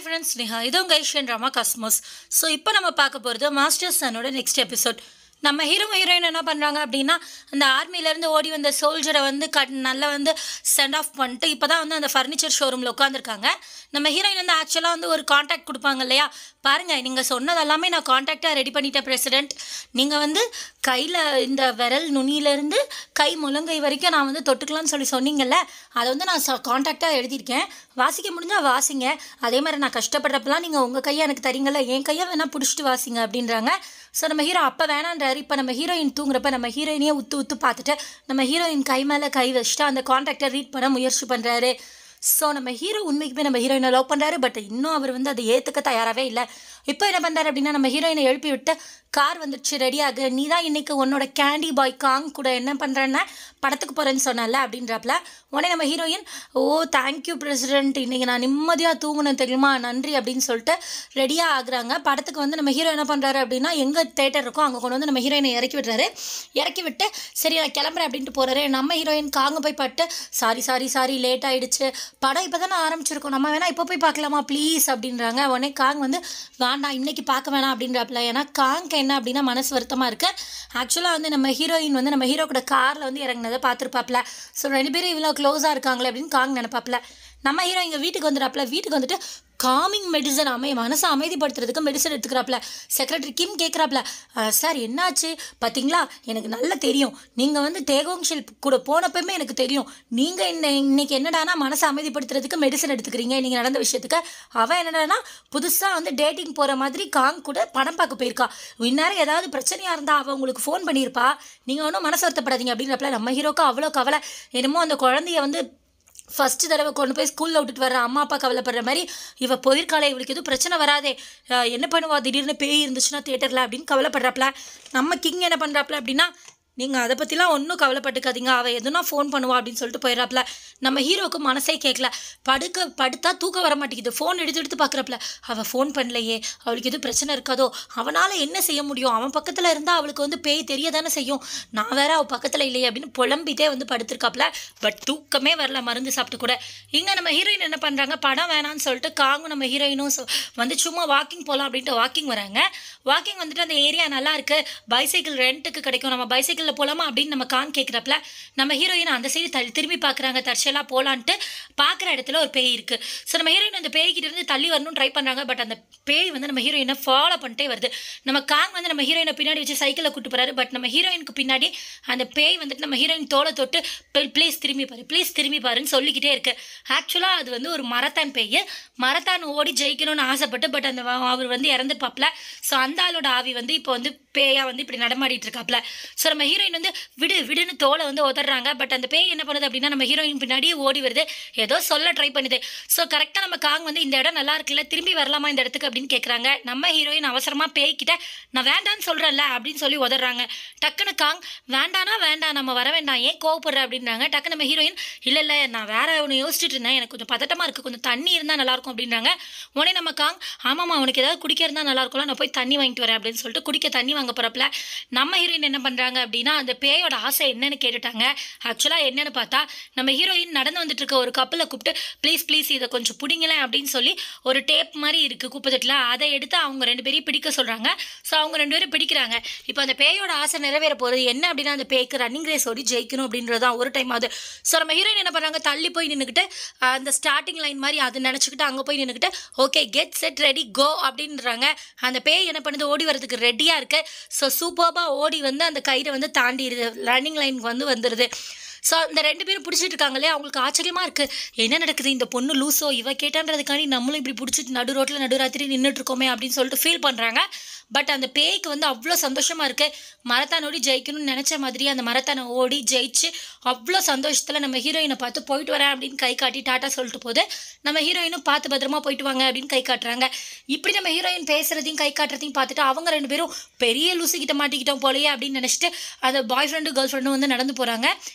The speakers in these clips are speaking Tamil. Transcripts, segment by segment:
ஃப்ரெண்ட்ஸ் நேஹா இது உங்கள் ஐஷன் ராமா காஸ்மோஸ் ஸோ இப்போ நம்ம பார்க்க போகிறது மாஸ்டர் சனோட நெக்ஸ்ட் எபிசோட் நம்ம ஹீரோ ஹீரோயின் என்ன பண்ணுறாங்க அப்படின்னா அந்த ஆர்மிலேருந்து ஓடி வந்த சோல்ஜரை வந்து கட் நல்லா வந்து சென்ட் ஆஃப் பண்ணிட்டு இப்போ தான் வந்து அந்த ஃபர்னிச்சர் ஷோரூமில் உட்காந்துருக்காங்க நம்ம ஹீரோயின் வந்து ஆக்சுவலாக வந்து ஒரு காண்டாக்ட் கொடுப்பாங்க இல்லையா பாருங்கள் நீங்கள் சொன்னது எல்லாமே நான் காண்டாக்டாக ரெடி பண்ணிட்டேன் பிரசிடென்ட் நீங்கள் வந்து கையில் இந்த விரல் நுனியிலேருந்து கை முழங்கை வரைக்கும் நான் வந்து தொட்டுக்கலாம்னு சொல்லி சொன்னீங்கல்ல அதை வந்து நான் காண்டாக்டாக எழுதியிருக்கேன் வாசிக்க முடிஞ்சால் வாசிங்க அதே மாதிரி நான் கஷ்டப்படுறப்பெல்லாம் நீங்கள் உங்கள் கையை எனக்கு தரீங்கல்ல என் கையை வேணால் பிடிச்சிட்டு வாசிங்க அப்படின்றாங்க ஸோ நம்ம ஹீரோ அப்போ வேணான்றாரு இப்போ நம்ம ஹீரோயின் தூங்குறப்ப நம்ம ஹீரோயினையே உத்து உத்து பார்த்துட்டு நம்ம ஹீரோயின் கை மேலே கை வச்சுட்டு அந்த காண்டாக்டை ரீட் பண்ண முயற்சி பண்ணுறாரு ஸோ நம்ம ஹீரோ உண்மைக்குமே நம்ம ஹீரோயினை லவ் பண்ணுறாரு பட் இன்னும் அவர் வந்து அதை ஏற்றுக்க தயாராகவே இல்லை இப்போ என்ன பண்ணுறாரு அப்படின்னா நம்ம ஹீரோயினை எழுப்பி விட்டு கார் வந்துடுச்சு ரெடியாகு நீ தான் இன்னைக்கு உன்னோட கேண்டி பாய் காங் கூட என்ன பண்ணுறேன்னா படத்துக்கு போகிறேன்னு சொன்னல அப்படின்றப்பல உடனே நம்ம ஹீரோயின் ஓ தேங்க்யூ பிரசிடென்ட் இன்னைக்கு நான் நிம்மதியாக தூங்கணும் தெரியுமா நன்றி அப்படின்னு சொல்லிட்டு ரெடியாக ஆகுறாங்க படத்துக்கு வந்து நம்ம ஹீரோ என்ன பண்ணுறாரு அப்படின்னா எங்கே தேட்டர் இருக்கோ அங்கே கொண்டு வந்து நம்ம ஹீரோயினை இறக்கி விடுறாரு இறக்கி விட்டு சரி நான் கிளம்புறேன் அப்படின்ட்டு போகிறாரு நம்ம ஹீரோயின் காங்க போய் பட்டு சாரி சாரி சாரி லேட் ஆயிடுச்சு படம் இப்போ தானே ஆரம்பிச்சிருக்கோம் நம்ம வேணா இப்போ போய் பார்க்கலாமா ப்ளீஸ் அப்படின்றாங்க உடனே காங் வந்து வேண்டாம் இன்னைக்கு பார்க்க வேணாம் அப்படின்றப்பல ஏன்னா காங்க்கு என்ன அப்படின்னா மனசு வருத்தமாக இருக்கு ஆக்சுவலாக வந்து நம்ம ஹீரோயின் வந்து நம்ம ஹீரோ கூட காரில் வந்து இறங்குனதை பார்த்துருப்பாப்ல ஸோ ரெண்டு பேரும் இவ்வளோ க்ளோஸாக இருக்காங்களே அப்படின்னு காங் நினைப்பாப்ல நம்ம ஹீரோ இங்கே வீட்டுக்கு வந்துடுறாப்ல வீட்டுக்கு வந்துட்டு காமிங் மெடிசன் அமை மனசை அமைதிப்படுத்துறதுக்கு மெடிசன் எடுத்துக்கிறாப்ல செக்ரட்டரி கிம் கேட்குறாப்ல சார் என்னாச்சு பார்த்தீங்களா எனக்கு நல்லா தெரியும் நீங்கள் வந்து தேகோங்ஷில் கூட போனப்பவுமே எனக்கு தெரியும் நீங்கள் இன்ன இன்னைக்கு என்னடானா மனசை அமைதிப்படுத்துறதுக்கு மெடிசன் எடுத்துக்கிறீங்க நீங்கள் நடந்த விஷயத்துக்கு அவன் என்னடானா புதுசாக வந்து டேட்டிங் போகிற மாதிரி காங் கூட படம் பார்க்க போயிருக்கா இந்நேரம் ஏதாவது பிரச்சனையாக இருந்தால் அவள் உங்களுக்கு ஃபோன் பண்ணியிருப்பா நீங்கள் ஒன்றும் மனசு வருத்தப்படாதீங்க அப்படின்றப்பல நம்ம ஹீரோக்கு அவ்வளோ கவலை என்னமோ அந்த குழந்தைய வந்து ஃபஸ்ட்டு தடவை கொண்டு போய் ஸ்கூலில் விட்டுட்டு வர அம்மா அப்பா கவலைப்படுற மாதிரி இவ போயிருக்காளே இவளுக்கு எதுவும் பிரச்சனை வராதே அஹ் என்ன பண்ணுவா திடீர்னு பேய் இருந்துச்சுன்னா தேட்டரில் அப்படின்னு கவலைப்படுறாப்ல நம்ம கிங் என்ன பண்ணுறாப்ல அப்படின்னா நீங்கள் அதை பற்றிலாம் ஒன்றும் கவலைப்பட்டுக்காதீங்க அவள் எதுனா ஃபோன் பண்ணுவா அப்படின்னு சொல்லிட்டு போயிடறாப்ல நம்ம ஹீரோக்கு மனசே கேட்கல படுக்க படுத்தா தூக்கம் வர மாட்டேங்குது ஃபோன் எடுத்து எடுத்து பார்க்குறப்பல அவள் ஃபோன் பண்ணலையே அவளுக்கு எதுவும் பிரச்சனை இருக்காதோ அவனால் என்ன செய்ய முடியும் அவன் பக்கத்தில் இருந்தால் அவளுக்கு வந்து பேய் தெரிய தானே செய்யும் நான் வேற அவள் பக்கத்தில் இல்லையே அப்படின்னு புலம்பிட்டே வந்து படுத்திருக்காப்ல பட் தூக்கமே வரல மருந்து சாப்பிட்டு கூட இங்கே நம்ம ஹீரோயின் என்ன பண்ணுறாங்க படம் வேணான்னு சொல்லிட்டு காங்கும் நம்ம ஹீரோயினும் சொ- வந்து சும்மா வாக்கிங் போகலாம் அப்படின்ட்டு வாக்கிங் வராங்க வாக்கிங் வந்துட்டு அந்த ஏரியா நல்லா இருக்கு பைசைக்கிள் ரெண்ட்டுக்கு கிடைக்கும் நம்ம பைசைக்கிளில் போகலாமா அப்படின்னு நம்ம கான் கேட்குறப்பல நம்ம ஹீரோயின் அந்த சைடு தள்ளி திரும்பி பார்க்குறாங்க தற்செயலாக போகலான்ட்டு பார்க்குற இடத்துல ஒரு பேய் இருக்குது ஸோ நம்ம ஹீரோயின் அந்த பேய்கிட்ட இருந்து தள்ளி வரணும்னு ட்ரை பண்ணுறாங்க பட் அந்த பேய் வந்து நம்ம ஹீரோயினை ஃபாலோ பண்ணிட்டே வருது நம்ம காங் வந்து நம்ம ஹீரோயினை பின்னாடி வச்சு சைக்கிளில் கூட்டு போறாரு பட் நம்ம ஹீரோயினுக்கு பின்னாடி அந்த பேய் வந்துட்டு நம்ம ஹீரோயின் தோலை தொட்டு ப்ளீஸ் திரும்பி பாரு ப்ளீஸ் திரும்பி பாருன்னு சொல்லிக்கிட்டே இருக்கு ஆக்சுவலாக அது வந்து ஒரு மரத்தான் பேய் மரத்தான் ஓடி ஜெயிக்கணும்னு ஆசைப்பட்டு பட் அந்த வ- அவர் வந்து இறந்துருப்பாப்ல ஸோ அந்த ஆளோட ஆவி வந்து இப்போ வந்து பேயா வந்து இப்படி நடமாடிட்டு இருக்காப்ல ஸோ நம்ம ஹீரோயின் வந்து விடு விடுன்னு தோலை வந்து உதறாங்க பட் அந்த பேய் என்ன பண்ணுது அப்படின்னா நம்ம ஹீரோயின் பின்னாடியே ஓடி வருது ஏதோ சொல்ல ட்ரை பண்ணுது ஸோ கரெக்டாக நம்ம காங் வந்து இந்த இடம் நல்லா இருக்குல்ல திரும்பி வரலாமா இந்த இடத்துக்கு அப்படின்னு கேட்குறாங்க நம்ம ஹீரோயின் அவசரமாக பேய்கிட்ட நான் வேண்டான்னு சொல்கிறேன்ல அப்படின்னு சொல்லி உதறாங்க டக்குன்னு காங் வேண்டானா வேண்டாம் நம்ம வர வேண்டாம் ஏன் கோவப்படுற அப்படின்றாங்க டக்குன்னு நம்ம ஹீரோயின் இல்லை இல்லை நான் வேற ஒன்று யோசிச்சுட்டு இருந்தேன் எனக்கு கொஞ்சம் பதட்டமாக இருக்குது கொஞ்சம் தண்ணி இருந்தால் நல்லாயிருக்கும் அப்படின்றாங்க உடனே நம்ம காங் ஆமாம்மா உனக்கு ஏதாவது குடிக்க இருந்தால் நல்லா இருக்கும்ல நான் போய் தண்ணி வாங்கிட்டு வரேன் அப்படின்னு சொல்லிட்டு குடிக்க தண்ணி வாங்க போகிறப்பல நம்ம ஹீரோயின் என்ன பண்ணுறாங்க அப்படின்னா அந்த பேயோட ஆசை என்னன்னு கேட்டுட்டாங்க ஆக்சுவலாக என்னன்னு பார்த்தா நம்ம ஹீரோயின் நடந்து வந்துட்டு இருக்க ஒரு கப்பலை கூப்பிட்டு ப்ளீஸ் ப்ளீஸ் இதை கொஞ்சம் பிடிங்களேன் அப்படின்னு சொல்லி ஒரு டேப் மாதிரி இருக்குது குப்பத்தட்டில் அதை எடுத்து அவங்க ரெண்டு பேரையும் பிடிக்க சொல்கிறாங்க ஸோ அவங்க ரெண்டு பேரும் பிடிக்கிறாங்க இப்போ அந்த பேயோட ஆசை நிறைவேற போகிறது என்ன அப்படின்னா அந்த பேய்க்கு ரன்னிங் ரேஸ் ஓடி ஜெயிக்கணும் அப்படின்றது தான் ஒரு டைம் ஆகுது ஸோ நம்ம ஹீரோயின் என்ன பண்ணுறாங்க தள்ளி போய் நின்றுக்கிட்டு அந்த ஸ்டார்டிங் லைன் மாதிரி அது நினச்சிக்கிட்டு அங்கே போய் நின்றுக்கிட்டு okay get set ready go அப்படின்றாங்க அந்த பேய் என்ன பண்ணுது ஓடி வரதுக்கு ரெடியாக இருக்கு ஸோ சூப்பராக ஓடி வந்து அந்த கயிறை வந்து தாண்டிடுது ரன்னிங் லைனுக்கு வந்து வந்துடுது ஸோ இந்த ரெண்டு பேரும் பிடிச்சிட்டு இருக்காங்களே அவங்களுக்கு ஆச்சரியமா இருக்கு என்ன நடக்குது இந்த பொண்ணு லூசோ இவ கேட்டான்றதுக்காண்டி நம்மளும் இப்படி பிடிச்சிட்டு நடு ரோட்டில் நடுராத்திரி நின்றுட்டு இருக்கோமே அப்படின்னு சொல்லிட்டு ஃபீல் பண்ணுறாங்க பட் அந்த பேய்க்கு வந்து அவ்வளோ சந்தோஷமா இருக்கு மரத்தானோடி ஜெயிக்கணும்னு நினச்ச மாதிரி அந்த மரத்தானை ஓடி ஜெயிச்சு அவ்வளோ சந்தோஷத்தில் நம்ம ஹீரோயினை பார்த்து போயிட்டு வரேன் அப்படின்னு கை காட்டி டாட்டா சொல்லிட்டு போது நம்ம ஹீரோயினும் பார்த்து பத்திரமா போயிட்டு வாங்க அப்படின்னு கை காட்டுறாங்க இப்படி நம்ம ஹீரோயின் பேசுறதையும் கை காட்டுறதையும் பார்த்துட்டு அவங்க ரெண்டு பேரும் பெரிய லூசு கிட்ட மாட்டிக்கிட்டோம் போலயே அப்படின்னு நினச்சிட்டு அந்த பாய் ஃப்ரெண்டு கேர்ள் ஃப்ரெண்டும் வந்து நடந்து போகிறாங்க நம்ம ஹீரோயின்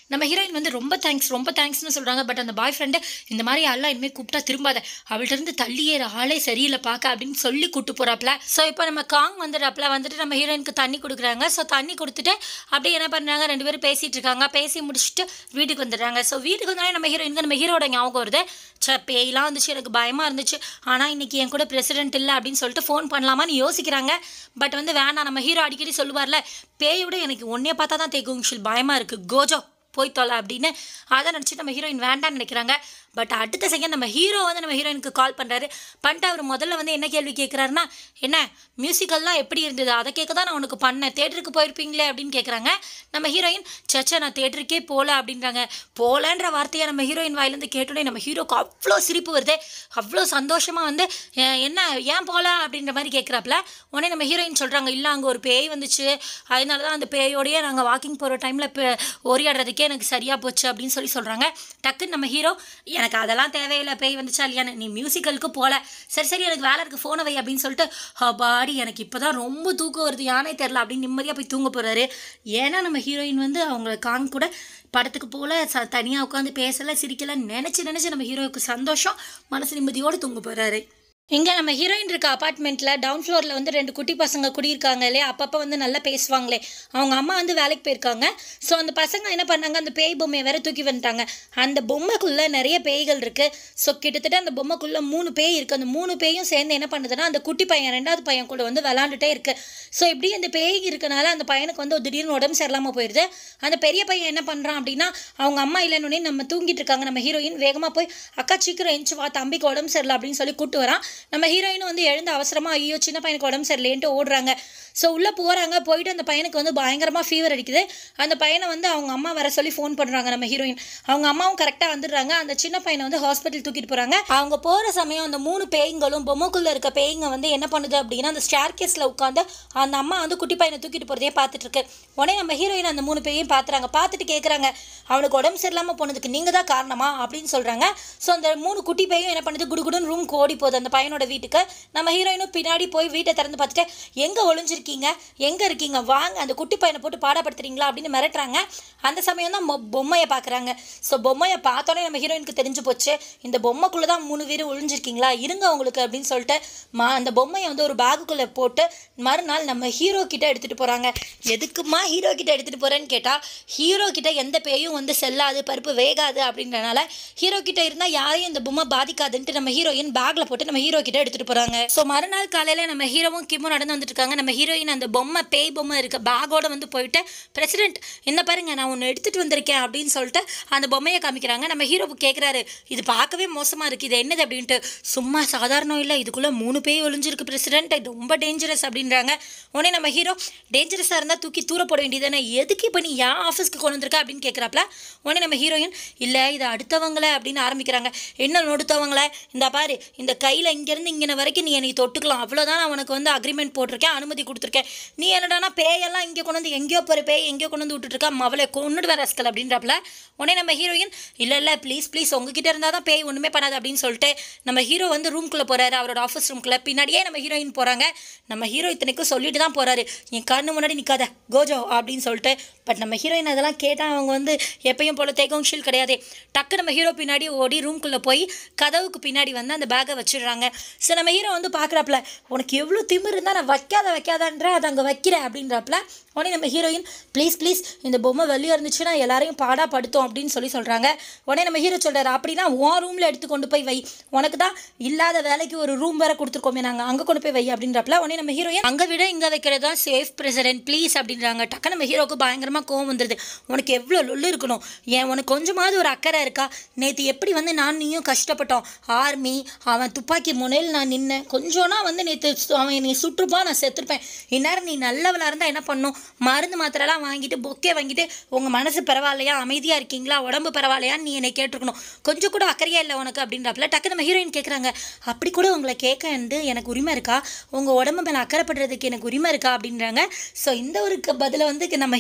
ஹீரோயின் வந்து ரொம்ப தேங்க்ஸ் ரொம்ப தேங்க்ஸ்னு சொல்கிறாங்க பட் அந்த பாய் ஃப்ரெண்டு இந்த மாதிரி எல்லாம் இனிமேல் கூப்பிட்டா திரும்பாத அவள்கிட்ட இருந்து தள்ளியேற ஆளே சரியில்லை பார்க்க அப்படின்னு சொல்லி கூட்டு போகிறாப்ல ஸோ இப்போ நம்ம காங் வந்துடுறாப்ல வந்துட்டு நம்ம ஹீரோயினுக்கு தண்ணி கொடுக்குறாங்க ஸோ தண்ணி கொடுத்துட்டு அப்படியே என்ன பண்ணுறாங்க ரெண்டு பேரும் பேசிகிட்டு இருக்காங்க பேசி முடிச்சுட்டு வீட்டுக்கு வந்துடுறாங்க ஸோ வீட்டுக்கு வந்தோடனே நம்ம ஹீரோயினுக்கு நம்ம ஹீரோட ஞாபகம் வருது சே பேய்லாம் வந்துச்சு எனக்கு பயமாக இருந்துச்சு ஆனால் இன்னைக்கு என் கூட பிரசிடென்ட் இல்லை அப்படின்னு சொல்லிட்டு ஃபோன் பண்ணலாமான்னு யோசிக்கிறாங்க பட் வந்து வேணாம் நம்ம ஹீரோ அடிக்கடி சொல்லுவார்ல பேயை விட எனக்கு உன்னைய பார்த்தா தான் தேக்கும் பயமாக இருக்குது கோஜோ போய் தொலை அப்படின்னு அதை நினச்சி நம்ம ஹீரோயின் வேண்டாம்னு நினைக்கிறாங்க பட் அடுத்த செகண்ட் நம்ம ஹீரோ வந்து நம்ம ஹீரோயினுக்கு கால் பண்ணுறாரு பண்ணிட்டு அவர் முதல்ல வந்து என்ன கேள்வி கேட்குறாருன்னா என்ன மியூசிக்கல்லாம் எப்படி இருந்தது அதை கேட்க தான் நான் உனக்கு பண்ணேன் தேட்டருக்கு போயிருப்பீங்களே அப்படின்னு கேட்குறாங்க நம்ம ஹீரோயின் சச்சா நான் தேட்டருக்கே போகல அப்படின்றாங்க போகலன்ற வார்த்தையை நம்ம ஹீரோயின் வாயிலேருந்து கேட்டோடனே நம்ம ஹீரோக்கு அவ்வளோ சிரிப்பு வருது அவ்வளோ சந்தோஷமாக வந்து "அஹ், என்ன ஏன் போகல அப்படின்ற மாதிரி கேட்குறாப்புல உடனே நம்ம ஹீரோயின் சொல்கிறாங்க இல்லை அங்கே ஒரு பேய் வந்துச்சு அதனால தான் அந்த பேயோடையே நாங்கள் வாக்கிங் போகிற டைமில் இப்போ ஓரியாடுறதுக்கே எனக்கு சரியாக போச்சு அப்படின்னு சொல்லி சொல்கிறாங்க டக்குன்னு நம்ம ஹீரோ எனக்கு அதெல்லாம் தேவையில்லை பேய் வந்துச்சா இல்லையான்னு நீ மியூசிக்கலுக்கு போகல சரி சரி எனக்கு வேலை இருக்குது ஃபோனை வை அப்படின்னு சொல்லிட்டு பாடி எனக்கு இப்போ தான் ரொம்ப தூக்கம் வருது யானே தெரில அப்படின்னு நிம்மதியாக போய் தூங்க போகிறாரு ஏன்னா நம்ம ஹீரோயின் வந்து அவங்க காங் கூட படத்துக்கு போல ச தனியாக உட்காந்து பேசலை சிரிக்கலை நினச்சி நினச்சி நம்ம ஹீரோவுக்கு சந்தோஷம் மனசு நிம்மதியோடு தூங்க போகிறாரு இங்கே நம்ம ஹீரோயின் இருக்க அப்பார்ட்மெண்ட்டில் டவுன் ஃப்ளோரில் வந்து ரெண்டு குட்டி பசங்க குடியிருக்காங்க இல்லையா அப்பப்போ வந்து நல்லா பேசுவாங்களே அவங்க அம்மா வந்து வேலைக்கு போயிருக்காங்க ஸோ அந்த பசங்க என்ன பண்ணாங்க அந்த பேய் பொம்மையை வேற தூக்கி வந்துட்டாங்க அந்த பொம்மைக்குள்ளே நிறைய பேய்கள் இருக்குது ஸோ கிட்டத்தட்ட அந்த பொம்மைக்குள்ளே மூணு பேய் இருக்குது அந்த மூணு பேயும் சேர்ந்து என்ன பண்ணுதுன்னா அந்த குட்டி பையன் ரெண்டாவது பையன் கூட வந்து விளாண்டுட்டே இருக்குது ஸோ இப்படி அந்த பேய் இருக்கனால அந்த பையனுக்கு வந்து திடீர்னு உடம்பு சரியில்லாமல் போயிடுது அந்த பெரிய பையன் என்ன பண்ணுறான் அப்படின்னா அவங்க அம்மா இல்லைன்னு நம்ம தூங்கிட்டு இருக்காங்க நம்ம ஹீரோயின் வேகமாக போய் அக்கா சீக்கிரம் எஞ்சி வா தம்பிக்கு உடம்பு சரியில்லை அப்படின்னு சொல்லி கூட்டு வரான் நம்ம ஹீரோயினும் வந்து எழுந்து அவசரமாக ஐயோ சின்ன பையனுக்கு உடம்பு சரியில்லைன்ட்டு ஓடுறாங்க ஸோ உள்ளே போகிறாங்க போயிட்டு அந்த பையனுக்கு வந்து பயங்கரமாக ஃபீவர் அடிக்குது அந்த பையனை வந்து அவங்க அம்மா வர சொல்லி ஃபோன் பண்ணுறாங்க நம்ம ஹீரோயின் அவங்க அம்மாவும் கரெக்டாக வந்துடுறாங்க அந்த சின்ன பையனை வந்து ஹாஸ்பிட்டல் தூக்கிட்டு போகிறாங்க அவங்க போகிற சமயம் அந்த மூணு பேய்களும் பொம்மைக்குள்ளே இருக்க பேய்ங்க வந்து என்ன பண்ணுது அப்படின்னா அந்த ஸ்டேர் கேஸில் உட்காந்து அந்த அம்மா வந்து குட்டி பையனை தூக்கிட்டு போகிறதே பார்த்துட்டு இருக்கு உடனே நம்ம ஹீரோயின் அந்த மூணு பேயும் பார்த்துறாங்க பார்த்துட்டு கேட்குறாங்க அவனுக்கு உடம்பு சரியில்லாமல் போனதுக்கு நீங்கள் தான் காரணமா அப்படின்னு சொல்கிறாங்க ஸோ அந்த மூணு குட்டி பையும் என்ன பண்ணுது குடுகுடுன்னு ரூம்க்கு ஓடி போகுது அந்த பையனோட வீட்டுக்கு நம்ம ஹீரோயினும் பின்னாடி போய் வீட்டை திறந்து பார்த்துட்டு எங்கே ஒளிஞ்சிருக்கீங்க எங்கே இருக்கீங்க வாங்க அந்த குட்டி பையனை போட்டு பாடப்படுத்துறீங்களா அப்படின்னு மிரட்டுறாங்க அந்த சமயம் தான் மொ- பொம்மையை பார்க்குறாங்க ஸோ பொம்மையை பார்த்தோன்னே நம்ம ஹீரோயினுக்கு தெரிஞ்சு போச்சு இந்த பொம்மைக்குள்ளே தான் மூணு பேரும் ஒளிஞ்சிருக்கீங்களா இருங்க உங்களுக்கு அப்படின்னு சொல்லிட்டு மா அந்த பொம்மையை வந்து ஒரு பேகுக்குள்ளே போட்டு மறுநாள் நம்ம ஹீரோ கிட்ட எடுத்துகிட்டு போகிறாங்க எதுக்குமா ஹீரோ கிட்ட எடுத்துகிட்டு போகிறேன்னு கேட்டால் ஹீரோ கிட்ட எந்த பேயும் வந்து செல்லாது பருப்பு வேகாது அப்படின்றனால ஹீரோ கிட்ட இருந்தால் யாரையும் இந்த பொம்மை பாதிக்காதுன்ட்டு நம்ம ஹீரோயின் பேக்கில் போட்டு நம்ம ஹீரோ கிட்ட எடுத்துகிட்டு போகிறாங்க ஸோ மறுநாள் காலையில் நம்ம ஹீரோவும் கிம்மும் நடந்து வந்துட்டு இருக்காங்க நம்ம ஹீரோயின் அந்த பொம்மை பேய் பொம்மை இருக்க பேக்கோட வந்து போயிட்டு பிரசிடென்ட் இந்த பாருங்க நான் ஒன்று எடுத்துகிட்டு வந்திருக்கேன் அப்படின்னு சொல்லிட்டு அந்த பொம்மையை காமிக்கிறாங்க நம்ம ஹீரோ கேட்குறாரு இது பார்க்கவே மோசமாக இருக்குது இது என்னது அப்படின்ட்டு சும்மா சாதாரணம் இல்லை இதுக்குள்ளே மூணு பேய் ஒளிஞ்சிருக்கு பிரசிடென்ட் இது ரொம்ப டேஞ்சரஸ் அப்படின்றாங்க உடனே நம்ம ஹீரோ டேஞ்சரஸாக இருந்தால் தூக்கி தூர போட வேண்டியதானே எதுக்கு இப்போ நீ ஏன் ஆஃபீஸ்க்கு கொண்டு வந்திருக்க அப்படின்னு கேட்குறாப்ல உடனே நம்ம ஹீரோயின் இல்லை இது அடுத்தவங்கள அப்படின்னு ஆரம்பிக்கிறாங்க என்ன நொடுத்தவங்கள இந்த பாரு இந்த கையில் இங்கேருந்து இங்கே வரைக்கும் நீ என்னை தொட்டுக்கலாம் அவ்வளோதான் நான் உனக்கு வந்து அக்ரிமெண்ட் போட்டிருக்கேன் அனுமதி கொடுத்துருக்கேன் நீ என்னடானா பேயெல்லாம் இங்கே கொண்டு வந்து எங்கேயோ போகிற பேய் எங்கேயோ கொண்டு வந்து விட்டுட்டுருக்கா மவளை கொண்டுட்டு வர ரஸ்கல் அப்படின்றப்பல உடனே நம்ம ஹீரோயின் இல்லை இல்லை ப்ளீஸ் ப்ளீஸ் உங்ககிட்ட இருந்தால் தான் பேய் ஒன்றுமே பண்ணாது அப்படின்னு சொல்லிட்டு நம்ம ஹீரோ வந்து ரூம்குள்ளே போகிறாரு அவரோட ஆஃபீஸ் ரூம்குள்ளே பின்னாடியே நம்ம ஹீரோயின் போகிறாங்க நம்ம ஹீரோ இத்தனைக்கும் சொல்லிட்டு தான் போகிறாரு என் கண்ணு முன்னாடி நிற்காத கோஜோ அப்படின்னு சொல்லிட்டு பட் நம்ம ஹீரோயின் அதெல்லாம் கேட்டால் அவங்க வந்து எப்பயும் போல தேகம் ஷீல் கிடையாது டக்கு நம்ம ஹீரோ பின்னாடி ஓடி ரூம்குள்ளே போய் கதவுக்கு பின்னாடி வந்து அந்த பேக்கை வச்சிடுறாங்க ஸோ நம்ம ஹீரோ வந்து பார்க்குறாப்புல உனக்கு எவ்வளோ திமிரு இருந்தால் நான் வைக்காத வைக்காதன்ற அதை அங்கே வைக்கிறேன் அப்படின்றப்பல உடனே நம்ம ஹீரோயின் ப்ளீஸ் ப்ளீஸ் இந்த பொம்மை வெளியே இருந்துச்சுன்னா எல்லாரையும் பாடா படுத்தோம் அப்படின்னு சொல்லி சொல்கிறாங்க உடனே நம்ம ஹீரோ சொல்கிறாரு அப்படின்னா உன் ரூமில் எடுத்து கொண்டு போய் வை உனக்கு தான் இல்லாத வேலைக்கு ஒரு ரூம் வேற கொடுத்துருக்கோமே நாங்கள் அங்கே கொண்டு போய் வை அப்படின்றப்பல உடனே நம்ம ஹீரோயின் அங்கே விட இங்கே வைக்கிறது தான் சேஃப் பிரசிடென்ட் ப்ளீஸ் அப்படின்றாங்க டக்கு நம்ம ஹீரோக்கு பயங்கரமாக கோவம் வந்துடுது உனக்கு எவ்வளோ லொல்லு இருக்கணும் ஏன் உனக்கு கொஞ்சமாவது ஒரு அக்கறை இருக்கா நேற்று எப்படி வந்து நான் நீயும் கஷ்டப்பட்டோம் ஆர்மி அவன் துப்பாக்கி முனையில் நான் நின்னேன் கொஞ்சோனா வந்து நேற்று அவன் என்னை சுற்றுப்பான் நான் செத்துருப்பேன் இந்நேரம் நீ நல்லவளாக இருந்தால் என்ன பண்ணும் மருந்து மாத்திரைலாம் வாங்கிட்டு பொக்கே வாங்கிட்டு உங்கள் மனசு பரவாயில்லையா அமைதியாக இருக்கீங்களா உடம்பு பரவாயில்லையான்னு நீ என்னை கேட்டிருக்கணும் கொஞ்சம் கூட அக்கறையா இல்லை உனக்கு அப்படின்றப்பல டக்கு நம்ம ஹீரோயின் கேட்குறாங்க அப்படி கூட உங்களை கேட்க வந்து எனக்கு உரிமை இருக்கா உங்கள் உடம்பு மேலே அக்கறைப்படுறதுக்கு எனக்கு உரிமை இருக்கா அப்படின்றாங்க ஸோ இந்த ஒரு க- பதிலை வந்து நம்ம ஹீரோ வந்து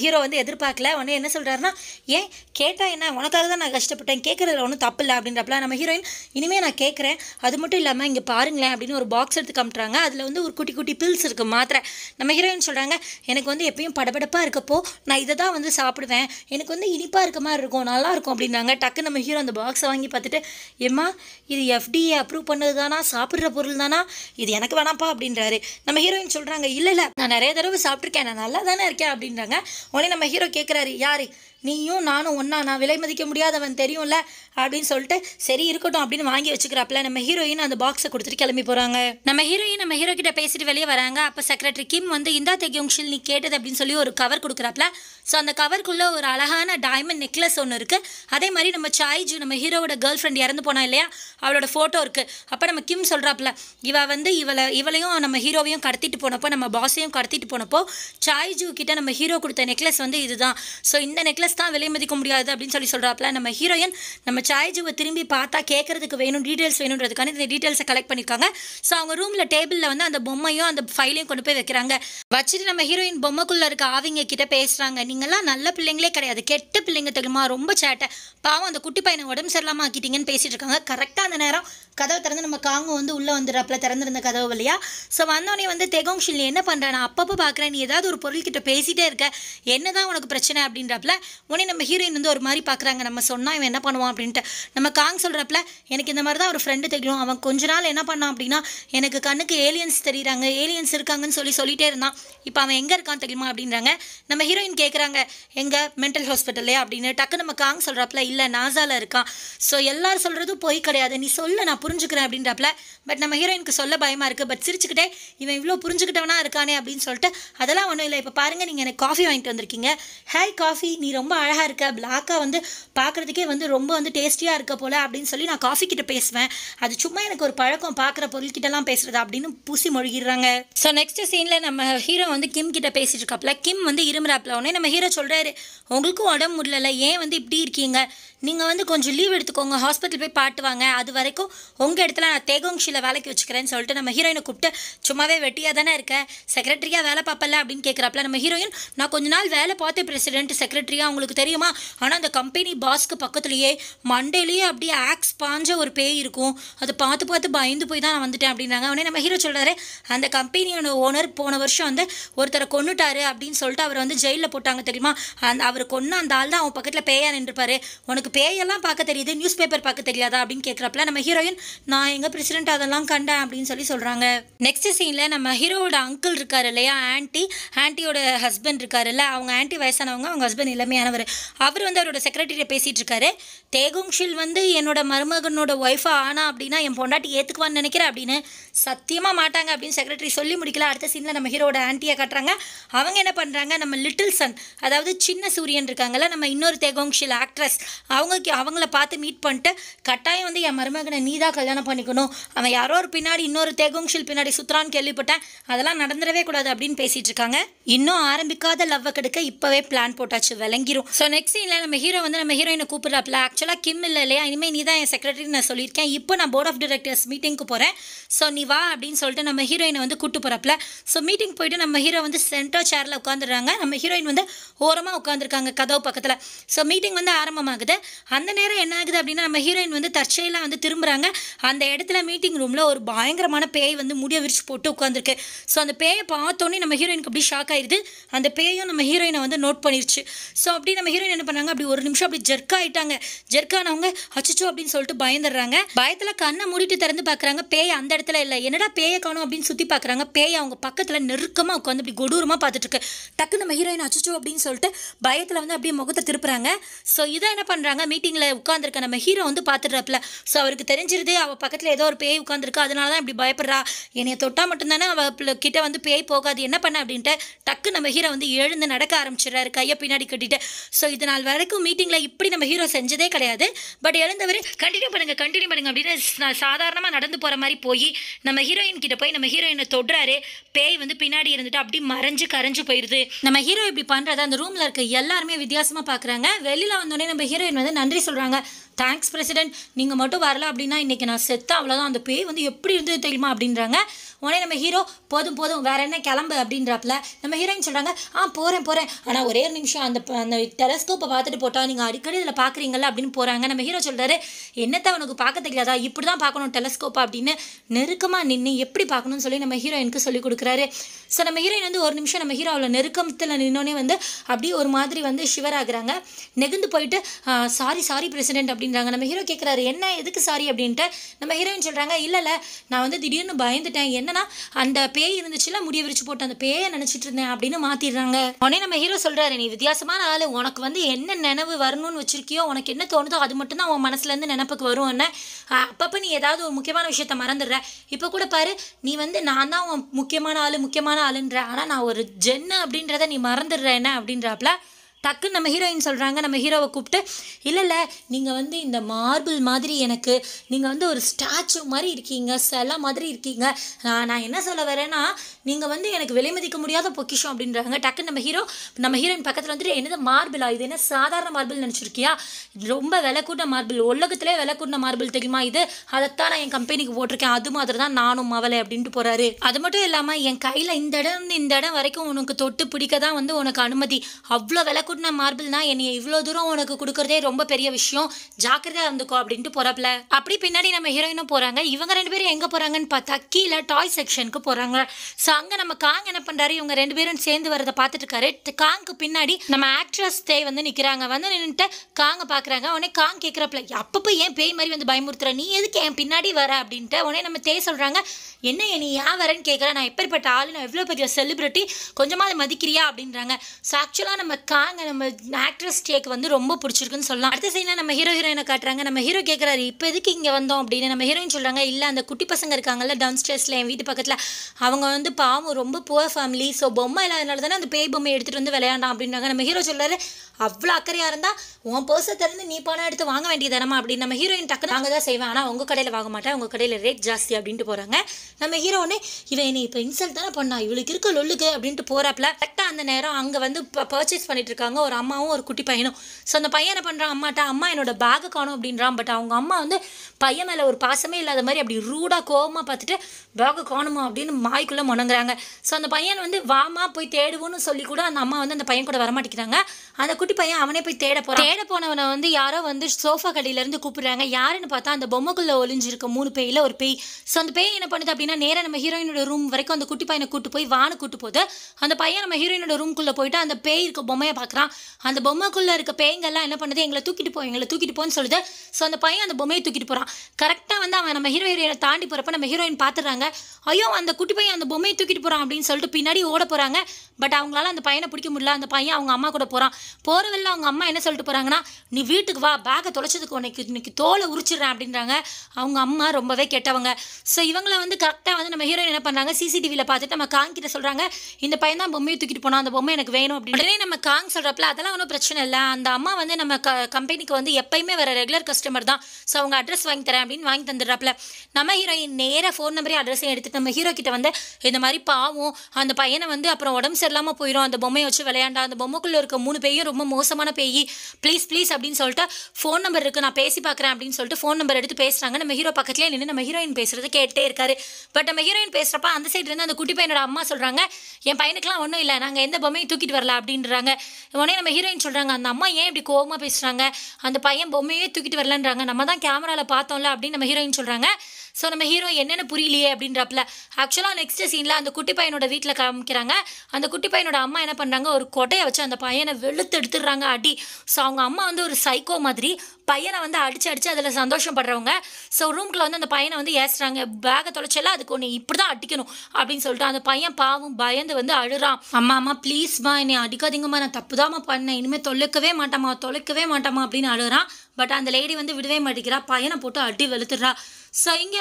எதிர்பார்க்கல உடனே என்ன சொல்கிறாருன்னா ஏன் கேட்டா என்ன உனக்காக தான் நான் கஷ்டப்பட்டேன் கேட்குறதுல ஒன்றும் தப்பு இல்லை அப்படின்றப்பல நம்ம ஹீரோயின் இனிமேல் நான் கேட்குறேன் அது மட்டும் இல்லாமல் இங்கே பாருங்களேன் அப்படின்னு ஒரு பாக்ஸ் எடுத்து காமிட்றாங்க அதில் வந்து ஒரு குட்டி குட்டி பில்ஸ் இருக்குது மாத்திரை நம்ம ஹீரோயின் சொல்கிறாங்க எனக்கு வந்து எப்பயும் படபடப்பாக இருக்கப்போ நான் இதை தான் வந்து சாப்பிடுவேன் எனக்கு வந்து இனிப்பாக இருக்க மாதிரி இருக்கும் நல்லா இருக்கும் அப்படின்னாங்க டக்கு நம்ம ஹீரோ அந்த பாக்ஸை வாங்கி பார்த்துட்டு ஏம்மா இது எஃப்டிஏ அப்ரூவ் பண்ணது தானா சாப்பிட்ற பொருள் தானா இது எனக்கு வேணாம்ப்பா அப்படின்றாரு நம்ம ஹீரோயின் சொல்கிறாங்க இல்லை இல்லை நான் நிறைய தடவை சாப்பிட்ருக்கேன் நான் நல்லா தானே இருக்கேன் அப்படின்றாங்க உடனே நம்ம ஹீரோ கேட்குறாரு யாரு நீயும் நானும் ஒன்றா நான் விலை மதிக்க முடியாதவன் தெரியும்ல அப்படின்னு சொல்லிட்டு சரி இருக்கட்டும் அப்படின்னு வாங்கி வச்சுக்கிறாப்புல நம்ம ஹீரோயின் அந்த பாக்ஸை கொடுத்துட்டு கிளம்பி போகிறாங்க நம்ம ஹீரோயின் நம்ம ஹீரோ கிட்ட பேசிட்டு வெளியே வராங்க அப்போ செக்ரட்டரி கிம் வந்து இந்தா தெகியோங்ஷில் நீ கேட்டது அப்படின்னு சொல்லி ஒரு கவர் கொடுக்குறாப்புல ஸோ அந்த கவருக்குள்ளே ஒரு அழகான டைமண்ட் நெக்லஸ் ஒன்று இருக்குது அதே மாதிரி நம்ம சாய்ஜு நம்ம ஹீரோவோட கேர்ள் ஃப்ரெண்ட் இறந்து போனா இல்லையா அவளோட ஃபோட்டோ இருக்குது அப்போ நம்ம கிம் சொல்கிறாப்புல இவ வந்து இவளை இவளையும் நம்ம ஹீரோவையும் கடத்திட்டு போனப்போ நம்ம பாஸையும் கடத்திட்டு போனப்போ சாய்ஜு கிட்ட நம்ம ஹீரோ கொடுத்த நெக்லஸ் வந்து இதுதான் ஸோ இந்த நெக்லஸ் தான் விலை மதிக்க முடியாது அப்படின்னு சொல்லி சொல்கிறாப்புல நம்ம ஹீரோயின் நம்ம சாய்ஜுவை திரும்பி பார்த்தா கேட்கறதுக்கு வேணும் டீட்டெயில்ஸ் வேணுன்றதுக்கான இந்த டீட்டெயில்ஸை கலெக்ட் பண்ணியிருக்காங்க ஸோ அவங்க ரூமில் டேபிளில் வந்து அந்த பொம்மையும் அந்த ஃபைலையும் கொண்டு போய் வைக்கிறாங்க வச்சுட்டு நம்ம ஹீரோயின் பொம்மைக்குள்ளே இருக்க ஆவிங்க கிட்ட பேசுகிறாங்க நீங்கள்லாம் நல்ல பிள்ளைங்களே கிடையாது கெட்ட பிள்ளைங்க தெரியுமா ரொம்ப சேட்டை பாவம் அந்த குட்டி பையனை உடம்பு சரியில்லாமல் ஆக்கிட்டீங்கன்னு பேசிட்டு இருக்காங்க கரெக்டாக அந்த நேரம் கதவை திறந்து நம்ம காங்கம் வந்து உள்ளே வந்துடுறாப்புல திறந்திருந்த கதவு வழியா ஸோ வந்தோடனே வந்து தெகோங்ஷில் நீ என்ன பண்ணுற நான் அப்பப்போ பார்க்குறேன் நீ ஏதாவது ஒரு பொருள்கிட்ட பேசிட்டே இருக்க என்னதான் உனக்கு பிரச்சனை அப்படின்றப்பல உடனே நம்ம ஹீரோயின் வந்து ஒரு மாதிரி பார்க்குறாங்க நம்ம சொன்னால் இவன் என்ன பண்ணுவான் அப்படின்ட்டு நம்ம காங் சொல்கிறப்பல எனக்கு இந்த மாதிரி தான் ஒரு ஃப்ரெண்டு தெரியும் அவன் கொஞ்ச நாள் என்ன பண்ணான் அப்படின்னா எனக்கு கண்ணுக்கு ஏலியன்ஸ் தெரியுறாங்க ஏலியன்ஸ் இருக்காங்கன்னு சொல்லி சொல்லிட்டே இருந்தான் இப்போ அவன் எங்கே இருக்கான் தெரியுமா அப்படின்றாங்க நம்ம ஹீரோயின் கேட்குறாங்க எங்கே மென்டல் ஹாஸ்பிட்டல்லையா அப்படின்னு டக்கு நம்ம காங் சொல்கிறப்பல இல்லை நாசால இருக்கான் ஸோ எல்லாரும் சொல்கிறதும் பொய் கிடையாது நீ சொல்ல நான் புரிஞ்சுக்கிறேன் அப்படின்றப்பல பட் நம்ம ஹீரோயினுக்கு சொல்ல பயமாக இருக்குது பட் சிரிச்சுக்கிட்டே இவன் இவ்வளோ புரிஞ்சுக்கிட்டவனா இருக்கானே அப்படின்னு சொல்லிட்டு அதெல்லாம் ஒன்றும் இல்லை இப்போ பாருங்கள் நீங்கள் எனக்கு காஃபி வாங்கிட்டு வந்திருக்கீங்க ஹாய் காஃபி நீ ரொம்ப அழகாக இருக்க பிளாக்காக வந்து பார்க்குறதுக்கே வந்து ரொம்ப வந்து டேஸ்டியாக இருக்க போல அப்படின்னு சொல்லி நான் காஃபி கிட்ட பேசுவேன் அது சும்மா எனக்கு ஒரு பழக்கம் பார்க்குற பொருள்கிட்டலாம் பேசுறது அப்படின்னு பூசி மொழிகிறாங்க ஸோ நெக்ஸ்ட் சீனில் நம்ம ஹீரோ வந்து கிம் கிட்ட பேசிட்டு இருக்காப்ல கிம் வந்து இருமுறாப்ல உடனே நம்ம ஹீரோ சொல்கிறாரு உங்களுக்கும் உடம்பு முடியல ஏன் வந்து இப்படி இருக்கீங்க நீங்கள் வந்து கொஞ்சம் லீவ் எடுத்துக்கோங்க ஹாஸ்பிட்டல் போய் பாட்டு வாங்க அது வரைக்கும் உங்கள் இடத்துல நான் தேகோங்ஷியில் வேலைக்கு வச்சுக்கிறேன்னு சொல்லிட்டு நம்ம ஹீரோயினை கூப்பிட்டு சும்மாவே வெட்டியாக தானே இருக்கேன் செக்ரட்டரியாக வேலை பார்ப்பல அப்படின்னு கேட்குறாப்ல நம்ம ஹீரோயின் நான் கொஞ்ச நாள் வேலை பார்த்தேன் பிரசிடென்ட் செக்ரட்டரியாக உங்களுக்கு தெரியுமா ஆனால் அந்த கம்பெனி பாஸ்க்கு பக்கத்துலேயே மண்டேலேயே அப்படியே ஆக்ஸ் பாஞ்ச ஒரு பேய் இருக்கும் அதை பார்த்து பார்த்து பயந்து போய் தான் நான் வந்துட்டேன் அப்படின்னாங்க உடனே நம்ம ஹீரோ சொல்கிறாரு அந்த கம்பெனியோட ஓனர் போன வருஷம் வந்து ஒருத்தரை கொன்னுட்டாரு அப்படின்னு சொல்லிட்டு அவர் வந்து ஜெயிலில் போட்டாங்க தெரியுமா அந்த அவர் கொன்ன அந்த ஆள் தான் அவன் பக்கத்தில் பேயா நின்றுப்பாரு உனக்கு பேயெல்லாம் பார்க்க தெரியுது நியூஸ் பேப்பர் பார்க்க தெரியாதா அப்படின்னு கேட்குறப்பல நம்ம ஹீரோயின் நான் எங்கள் பிரசிடென்ட் அதெல்லாம் கண்டேன் அப்படின்னு சொல்லி சொல்கிறாங்க நெக்ஸ்ட் சீனில் நம்ம ஹீரோவோட அங்கிள் இருக்காரு இல்லையா ஆன்ட்டி ஆன்ட்டியோட ஹஸ்பண்ட் இருக்காருல்ல அவங்க ஆன்ட்டி வயசானவங்க அவங்க ஹஸ்பண்ட் இளமையானவர் அவர் வந்து அவரோட செக்ரட்டரியை பேசிகிட்டு இருக்காரு தேகுங்ஷில் வந்து என்னோட மருமகனோட ஒய்ஃபா ஆனா அப்படின்னா என் பொண்டாட்டி ஏற்றுக்குவான்னு நினைக்கிறேன் அப்படின்னு சத்தியமாக மாட்டாங்க அப்படின்னு செக்ரட்டரி சொல்லி முடிக்கல அடுத்த சீனில் நம்ம ஹீரோட ஆன்ட்டியை காட்டுறாங்க அவங்க என்ன பண்ணுறாங்க நம்ம லிட்டில் சன் அதாவது சின்ன சூரியன் இருக்காங்கல்ல நம்ம இன்னொரு தேகோங்ஷில் ஆக்ட்ரஸ் அவங்க அவங்கள பார்த்து மீட் பண்ணிட்டு கட்டாயம் வந்து என் மருமகனை நீ தான் கல்யாணம் பண்ணிக்கணும் அவன் யாரோ ஒரு பின்னாடி இன்னொரு தேகோங்ஷில் பின்னாடி சுற்றுறான்னு கேள்விப்பட்டேன் அதெல்லாம் நடந்துடவே கூடாது அப்படின்னு பேசிட்டு இருக்காங்க இன்னும் ஆரம்பிக்காத லவ்வை கெடுக்க இப்போவே பிளான் போட்டாச்சு விளங்கிரும் ஸோ நெக்ஸ்ட் சீனில் நம்ம ஹீரோ வந்து நம்ம ஹீரோயினை கூப்பிட்றாப்ல ஆக்சுவலாக கிம் இல்லை இல்லையா இனிமேல் நீ தான் என் செக்ரட்டரி நான் சொல்லியிருக்கேன் இப்போ நான் போர்ட் ஆஃப் டைரக்டர்ஸ் மீட்டிங்க்கு போகிறேன் ஸோ நீ வா அப்படின்னு சொல்லிட்டு நம்ம ஹீரோயினை வந்து கூட்டு போகிறப்பல ஸோ மீட்டிங் போயிட்டு நம்ம ஹீரோ வந்து சென்டர் சேரில் உட்காந்துடுறாங்க நம்ம ஹீரோயின் வந்து ஓரமாக உட்காந்துருக்காங்க கதவு பக்கத்தில் ஸோ மீட்டிங் வந்து ஆரம்பமாகுது அந்த நேரம் என்ன ஆகுது அப்படின்னா நம்ம ஹீரோயின் வந்து தற்செயலாக வந்து திரும்புகிறாங்க அந்த இடத்துல மீட்டிங் ரூமில் ஒரு பயங்கரமான பேய் வந்து முடிய விரிச்சு போட்டு உட்காந்துருக்கு ஸோ அந்த பேயை பார்த்தோன்னே நம்ம ஹீரோயினுக்கு அப்படி ஷாக் ஆயிடுது அந்த பேயும் நம்ம ஹீரோயினை வந்து நோட் பண்ணிருச்சு ஸோ அப்படி நம்ம ஹீரோயின் என்ன பண்ணாங்க அப்படி ஒரு நிமிஷம் அப்படி ஜெர்க் ஆயிட்டாங்க ஜெர்க் ஆனவங்க அச்சச்சோ அப்படின்னு சொல்லிட்டு பயந்துடுறாங்க பயத்தில் கண்ணை மூடிட்டு திறந்து பார்க்குறாங்க பேய் அந்த இடத்துல இல்லை என்னடா பேயை காணும் அப்படின்னு சுற்றி பார்க்குறாங்க பேய் அவங்க பக்கத்தில் நெருக்கமாக உட்காந்து அப்படி கொடூரமாக பார்த்துட்டு இருக்கு டக்கு நம்ம ஹீரோயின் அச்சச்சோ அப்படின்னு சொல்லிட்டு பயத்தில் வந்து அப்படியே முகத்தை திருப்புறாங்க ஸோ இதை என்ன பண்ணுறாங்க மீட்டிங்கில் உட்காந்துருக்க நம்ம ஹீரோ வந்து பார்த்துடுறாப்புல ஸோ அவருக்கு தெரிஞ்சிருது அவள் பக்கத்தில் ஏதோ ஒரு பேய் உட்காந்துருக்கு அதனால தான் இப்படி பயப்படுறா என்னைய தொட்டா மட்டும்தானே அவள் கிட்ட வந்து பேய் போகாது என்ன பண்ண அப்படின்ட்டு டக்கு நம்ம ஹீரோ வந்து எழுந்து நடக்க ஆரம்பிச்சிடுறாரு கையை பின்னாடி கட்டிட்டு ஸோ இது நாள் வரைக்கும் மீட்டிங்கில் இப்படி நம்ம ஹீரோ செஞ்சதே கிடையாது பட் எழுந்தவர் கண்டினியூ பண்ணுங்க கண்டினியூ பண்ணுங்க அப்படின்னு சா- சாதாரணமா நடந்து போற மாதிரி போய் நம்ம ஹீரோயின் கிட்ட போய் நம்ம ஹீரோயினை தொடுறாரு பேய் வந்து பின்னாடி இருந்துட்டு அப்படி மறைஞ்சு கரைஞ்சு போயிருது நம்ம ஹீரோ இப்படி பண்றத அந்த ரூம்ல இருக்க எல்லாருமே வித்தியாசமா பாக்குறாங்க வெளியில வந்தோடனே நம்ம ஹீரோயின் வந்து நன்றி சொல்றாங்க தேங்க்ஸ் பிரசிடென்ட் நீங்க மட்டும் வரல அப்படின்னா இன்னைக்கு நான் செத்தா அவ்வளவுதான் அந்த பேய் வந்து எப்படி இருந்தது தெரியுமா அப்படின்றாங்க உடனே நம்ம ஹீரோ போதும் போதும் வேற என்ன கிளம்பு அப்படின்றப்பல நம்ம ஹீரோயின் சொல்றாங்க ஆ போறேன் போறேன் ஆனா ஒரே ஒரு நிமிஷம் அந்த ப- அந்த டெலஸ்கோப்பை பார்த்துட்டு போட்டா நீங்க அடிக்கடி இதில் பாக்குறீங்கல்ல அப்படின்னு போறாங்க நம்ம ஹீரோ சொல்றாரு என்னத்த உனக்கு பார்க்க தெரியாதா இப்படி தான் பார்க்கணும் டெலஸ்கோப் அப்படின்னு நெருக்கமா நின்று எப்படி பார்க்கணும்னு சொல்லி நம்ம ஹீரோயினுக்கு சொல்லி கொடுக்குறாரு ஸோ நம்ம ஹீரோயின் வந்து ஒரு நிமிஷம் நம்ம ஹீரோ அவ்வளோ நெருக்கத்தில் நின்னோடனே வந்து அப்படியே ஒரு மாதிரி வந்து ஷிவர் ஆகுறாங்க நெகுந்து போயிட்டு சாரி சாரி பிரசிடென்ட் அப்படின்றாங்க நம்ம ஹீரோ கேட்குறாரு என்ன எதுக்கு சாரி அப்படின்ட்டு நம்ம ஹீரோயின் சொல்கிறாங்க இல்லை இல்லை நான் வந்து திடீர்னு பயந்துட்டேன் என்னன்னா அந்த பேய் இருந்துச்சுல முடிய விரிச்சு போட்டு அந்த பேயை நினச்சிட்டு இருந்தேன் அப்படின்னு மாற்றிடுறாங்க உடனே நம்ம ஹீரோ சொல்கிறாரு நீ வித்தியாசமான ஆள் உனக்கு வந்து என்ன நினைவு வரணும்னு வச்சிருக்கியோ உனக்கு என்ன தோணுதோ அது மட்டும் தான் உன் மனசுலேருந்து நினப்புக்கு வரும் என்ன அப்பப்போ நீ ஏதாவது ஒரு முக்கியமான விஷயத்த மறந்துடுற இப்போ கூட பாரு நீ வந்து நான் தான் உன் முக்கியமான ஆள் முக்கியமான ஆளுன்ற ஆனால் நான் ஒரு ஜென்னு அப்படின்றத நீ மறந்துடுற என்ன அப்படின்றாப்ல டக்குன்னு நம்ம ஹீரோயின் சொல்கிறாங்க நம்ம ஹீரோவை கூப்பிட்டு இல்லை இல்லை நீங்கள் வந்து இந்த மார்பிள் மாதிரி எனக்கு நீங்கள் வந்து ஒரு ஸ்டாச்சு மாதிரி இருக்கீங்க சிலை மாதிரி இருக்கீங்க நான் நான் என்ன சொல்ல வரேன்னா நீங்கள் வந்து எனக்கு விலை மதிக்க முடியாத பொக்கிஷம் அப்படின்றாங்க டக்குன்னு நம்ம ஹீரோ நம்ம ஹீரோயின் பக்கத்தில் வந்துட்டு என்னது மார்பிளா இது என்ன சாதாரண மார்பிள் நினச்சிருக்கியா ரொம்ப விலை கூட்ட மார்பிள் உலகத்திலே விலை கூட்டின மார்பிள் தெரியுமா இது அதைத்தான் நான் என் கம்பெனிக்கு போட்டிருக்கேன் அது மாதிரி தான் நானும் மவலை அப்படின்ட்டு போகிறாரு அது மட்டும் இல்லாமல் என் கையில் இந்த இடம் இருந்து இந்த இடம் வரைக்கும் உனக்கு தொட்டு பிடிக்க தான் வந்து உனக்கு அனுமதி அவ்வளோ விலை கூட்டின மார்பிள்னா என்னை இவ்வளோ தூரம் உனக்கு கொடுக்கறதே ரொம்ப பெரிய விஷயம் ஜாக்கிரதையாக இருந்துக்கோ அப்படின்ட்டு போகிறப்பல அப்படி பின்னாடி நம்ம ஹீரோயினும் போகிறாங்க இவங்க ரெண்டு பேரும் எங்கே போகிறாங்கன்னு பார்த்தா கீழே டாய் செக்ஷனுக்கு போகிறாங்க ஸோ அங்கே நம்ம காங் என்ன பண்ணுறாரு இவங்க ரெண்டு பேரும் சேர்ந்து வரதை பார்த்துட்டு இருக்காரு ட- காங்க்கு பின்னாடி நம்ம ஆக்ட்ரஸ் தே வந்து நிற்கிறாங்க வந்து நின்றுட்டு காங்க பார்க்குறாங்க உடனே காங் கேட்குறப்பல அப்பப்போ ஏன் பேய் மாதிரி வந்து பயமுறுத்துற நீ எதுக்கு என் பின்னாடி வர அப்படின்ட்டு உடனே நம்ம தே சொல்கிறாங்க என்ன நீ ஏன் வரேன்னு கேட்குறேன் நான் எப்பேற்பட்ட ஆள் நான் எவ்வளோ பெரிய செலிபிரிட்டி கொஞ்சமாக அதை மதிக்கிறியா அப்படின்றாங்க ஸோ ஆக்சுவலாக நம்ம காங்க நம்ம ஆக்ட்ரஸ் டேக்கு வந்து ரொம்ப பிடிச்சிருக்குன்னு சொல்லலாம் அடுத்த சைடில் நம்ம ஹீரோ ஹீரோயினை காட்டுறாங்க நம்ம ஹீரோ கேட்குறாரு இப்போ எதுக்கு இங்கே வந்தோம் அப்படின்னு நம்ம ஹீரோயின் சொல்கிறாங்க இல்லை அந்த குட்டி பசங்க இருக்காங்கல்ல டவுன் ஸ்டேர்ஸில் என் வீட்டு பக்கத்தில் அவங்க வந்து பாவம் ரொம்ப புவர் ஃபேமிலி ஸோ பொம்மை இல்லாதனால தானே அந்த பேய் பொம்மை எடுத்துகிட்டு வந்து விளையாண்டான் அப்படின்றாங்க நம்ம ஹீரோ சொல்றாரு அவ்வளோ அக்கறையாக இருந்தால் உன் பர்ஸை திறந்து நீ பணம் எடுத்து வாங்க வேண்டியதானமா அப்படின்னு நம்ம ஹீரோயின் டக்குனு நாங்கள் தான் செய்வேன் ஆனால் உங்கள் கடையில் வாங்க மாட்டேன் உங்கள் கடையில் ரேட் ஜாஸ்தி அப்படின்ட்டு போகிறாங்க நம்ம ஹீரோனே இவன் என்னை இப்போ இன்சல்ட் தானே பண்ணா இவளுக்கு இருக்க லொல்லுக்கு அப்படின்ட்டு போகிறாப்புல கரெக்டாக அந்த நேரம் அங்கே வந்து பர்ச்சேஸ் பண்ணிட்டு இருக்காங்க ஒரு அம்மாவும் ஒரு குட்டி பையனும் ஸோ அந்த பையன் என்ன பண்ணுறான் அம்மாட்ட அம்மா என்னோட பேக்கை காணும் அப்படின்றான் பட் அவங்க அம்மா வந்து பையன் மேலே ஒரு பாசமே இல்லாத மாதிரி அப்படி ரூடாக கோவமாக பார்த்துட்டு பேக்கை காணுமா அப்படின்னு மாய்க்குள்ளே முணங்குறாங்க ஸோ அந்த பையன் வந்து வாமா போய் தேடுவோன்னு சொல்லி கூட அந்த அம்மா வந்து அந்த பையன் கூட வரமாட்டேங்கிறாங்க அந்த குட்டி பையன் அவனே போய் தேட போகிறான் தேட போனவனை வந்து யாரோ வந்து சோஃபா கடையிலேருந்து கூப்பிடுறாங்க யாருன்னு பார்த்தா அந்த பொம்மைக்குள்ளே ஒளிஞ்சிருக்க மூணு பேயில் ஒரு பேய் ஸோ அந்த பேய் என்ன பண்ணுது அப்படின்னா நேராக நம்ம ஹீரோயினோட ரூம் வரைக்கும் அந்த குட்டி பையனை கூட்டு போய் வானு கூட்டு போகுது அந்த பையன் நம்ம ஹீரோயினோட ரூம்குள்ளே போயிட்டு அந்த பேய் இருக்க பொம்மையை பார்க்குறான் அந்த பொம்மைக்குள்ளே இருக்க பேய்ங்கெல்லாம் என்ன பண்ணுது எங்களை தூக்கிட்டு போ எங்களை தூக்கிட்டு போன்னு சொல்லுது ஸோ அந்த பையன் அந்த பொம்மையை தூக்கிட்டு போகிறான் கரெக்டாக வந்து அவன் நம்ம ஹீரோ ஹீரோயினை தாண்டி போகிறப்ப நம்ம ஹீரோயின் பார்த்துடுறாங்க ஐயோ அந்த குட்டி பையன் அந்த பொம்மையை தூக்கிட்டு போகிறான் அப்படின்னு சொல்லிட்டு பின்னாடி ஓட போகிறாங்க பட் அவங்களால அந்த பையனை பிடிக்க முடியல அந்த பையன் அவங்க அம்மா கூட போகிறான் போகிற வழியில அவங்க அம்மா என்ன சொல்லிட்டு போகிறாங்கன்னா நீ வீட்டுக்கு வா பேக்கை தொலைச்சதுக்கு உனக்கு இன்னைக்கு தோலை உரிச்சிடுறேன் அப்படின்றாங்க அவங்க அம்மா ரொம்பவே கெட்டவங்க ஸோ இவங்கள வந்து கரெக்டாக வந்து நம்ம ஹீரோயின் என்ன பண்ணுறாங்க சிசிடிவியில் பார்த்துட்டு நம்ம காங் கிட்ட சொல்கிறாங்க இந்த பையன் தான் பொம்மையை தூக்கிட்டு போனா அந்த பொம்மை எனக்கு வேணும் அப்படின்னு உடனே நம்ம காங் சொல்கிறப்பல அதெல்லாம் ஒன்றும் பிரச்சனை இல்லை அந்த அம்மா வந்து நம்ம க கம்பெனிக்கு வந்து எப்பயுமே வர ரெகுலர் கஸ்டமர் தான் ஸோ அவங்க அட்ரஸ் வாங்கி தரேன் அப்படின்னு வாங்கி தந்துடுறாப்புல நம்ம ஹீரோயின் நேராக ஃபோன் நம்பரையும் அட்ரஸையும் எடுத்துட்டு நம்ம ஹீரோ கிட்ட வந்து இந்த மாதிரி பாவம் அந்த பையனை வந்து அப்புறம் உடம்பு சரியில்லாமல் போயிடும் அந்த பொம்மையை வச்சு விளையாண்டா அந்த பொம்மைக்குள்ளே இருக்க மூணு பேயும் ரொம்ப மோசமான பேய் ப்ளீஸ் ப்ளீஸ் அப்படின்னு சொல்லிட்டு ஃபோன் நம்பர் இருக்குது நான் பேசி பார்க்குறேன் அப்படின்னு சொல்லிட்டு ஃபோன் நம்பர் எடுத்து பேசுகிறாங்க நம்ம ஹீரோ பக்கத்துலேயே நின்று நம்ம ஹீரோயின் பேசுறது கேட்டே இருக்காரு பட் நம்ம ஹீரோயின் பேசுகிறப்ப அந்த side இருந்து அந்த குட்டி பையனோட அம்மா சொல்கிறாங்க என் பையனுக்குலாம் ஒன்றும் இல்லை நாங்கள் எந்த பொம்மையும் தூக்கிட்டு வரல அப்படின்றாங்க உடனே நம்ம ஹீரோயின் சொல்கிறாங்க அந்த அம்மா ஏன் இப்படி கோவமாக பேசுகிறாங்க அந்த பையன் பொம்மையே தூக்கிட்டு வரலன்றாங்க நம்ம தான் கேமராவில் பார்த்தோம்ல அப்படின்னு நம்ம ஹீரோயின் சொல்கிறாங்க ஸோ நம்ம ஹீரோ என்னென்ன புரியலையே அப்படின்றப்பல ஆக்சுவலாக நெக்ஸ்ட் சீனில் அந்த குட்டி பையனோட வீட்டில் காமிக்கிறாங்க அந்த குட்டி பையனோட அம்மா என்ன பண்ணுறாங்க ஒரு கொட்டையை வச்சு அந்த பையனை வெளுத்து எடுத்துடுறாங்க அடி ஸோ அவங்க அம்மா வந்து ஒரு சைக்கோ மாதிரி பையனை வந்து அடிச்சு அடிச்சு அதில் சந்தோஷப்படுறவங்க ஸோ ரூம்குள்ள வந்து அந்த பையனை வந்து ஏசுறாங்க பேக்கை தொலைச்சல அதுக்கு ஒன்று இப்படி தான் அடிக்கணும் அப்படின்னு சொல்லிட்டு அந்த பையன் பாவம் பயந்து வந்து அழுறான் அம்மா அம்மா ப்ளீஸ்மா என்னை அடிக்காதீங்கம்மா நான் தப்பு பண்ணேன் இனிமேல் தொலைக்கவே மாட்டாமா தொலைக்கவே மாட்டாமா அப்படின்னு அழுறான் பட் அந்த லேடி வந்து விடவே மாட்டேங்கிறா பையனை போட்டு அடி வெளுத்துடுறா ஸோ இங்கே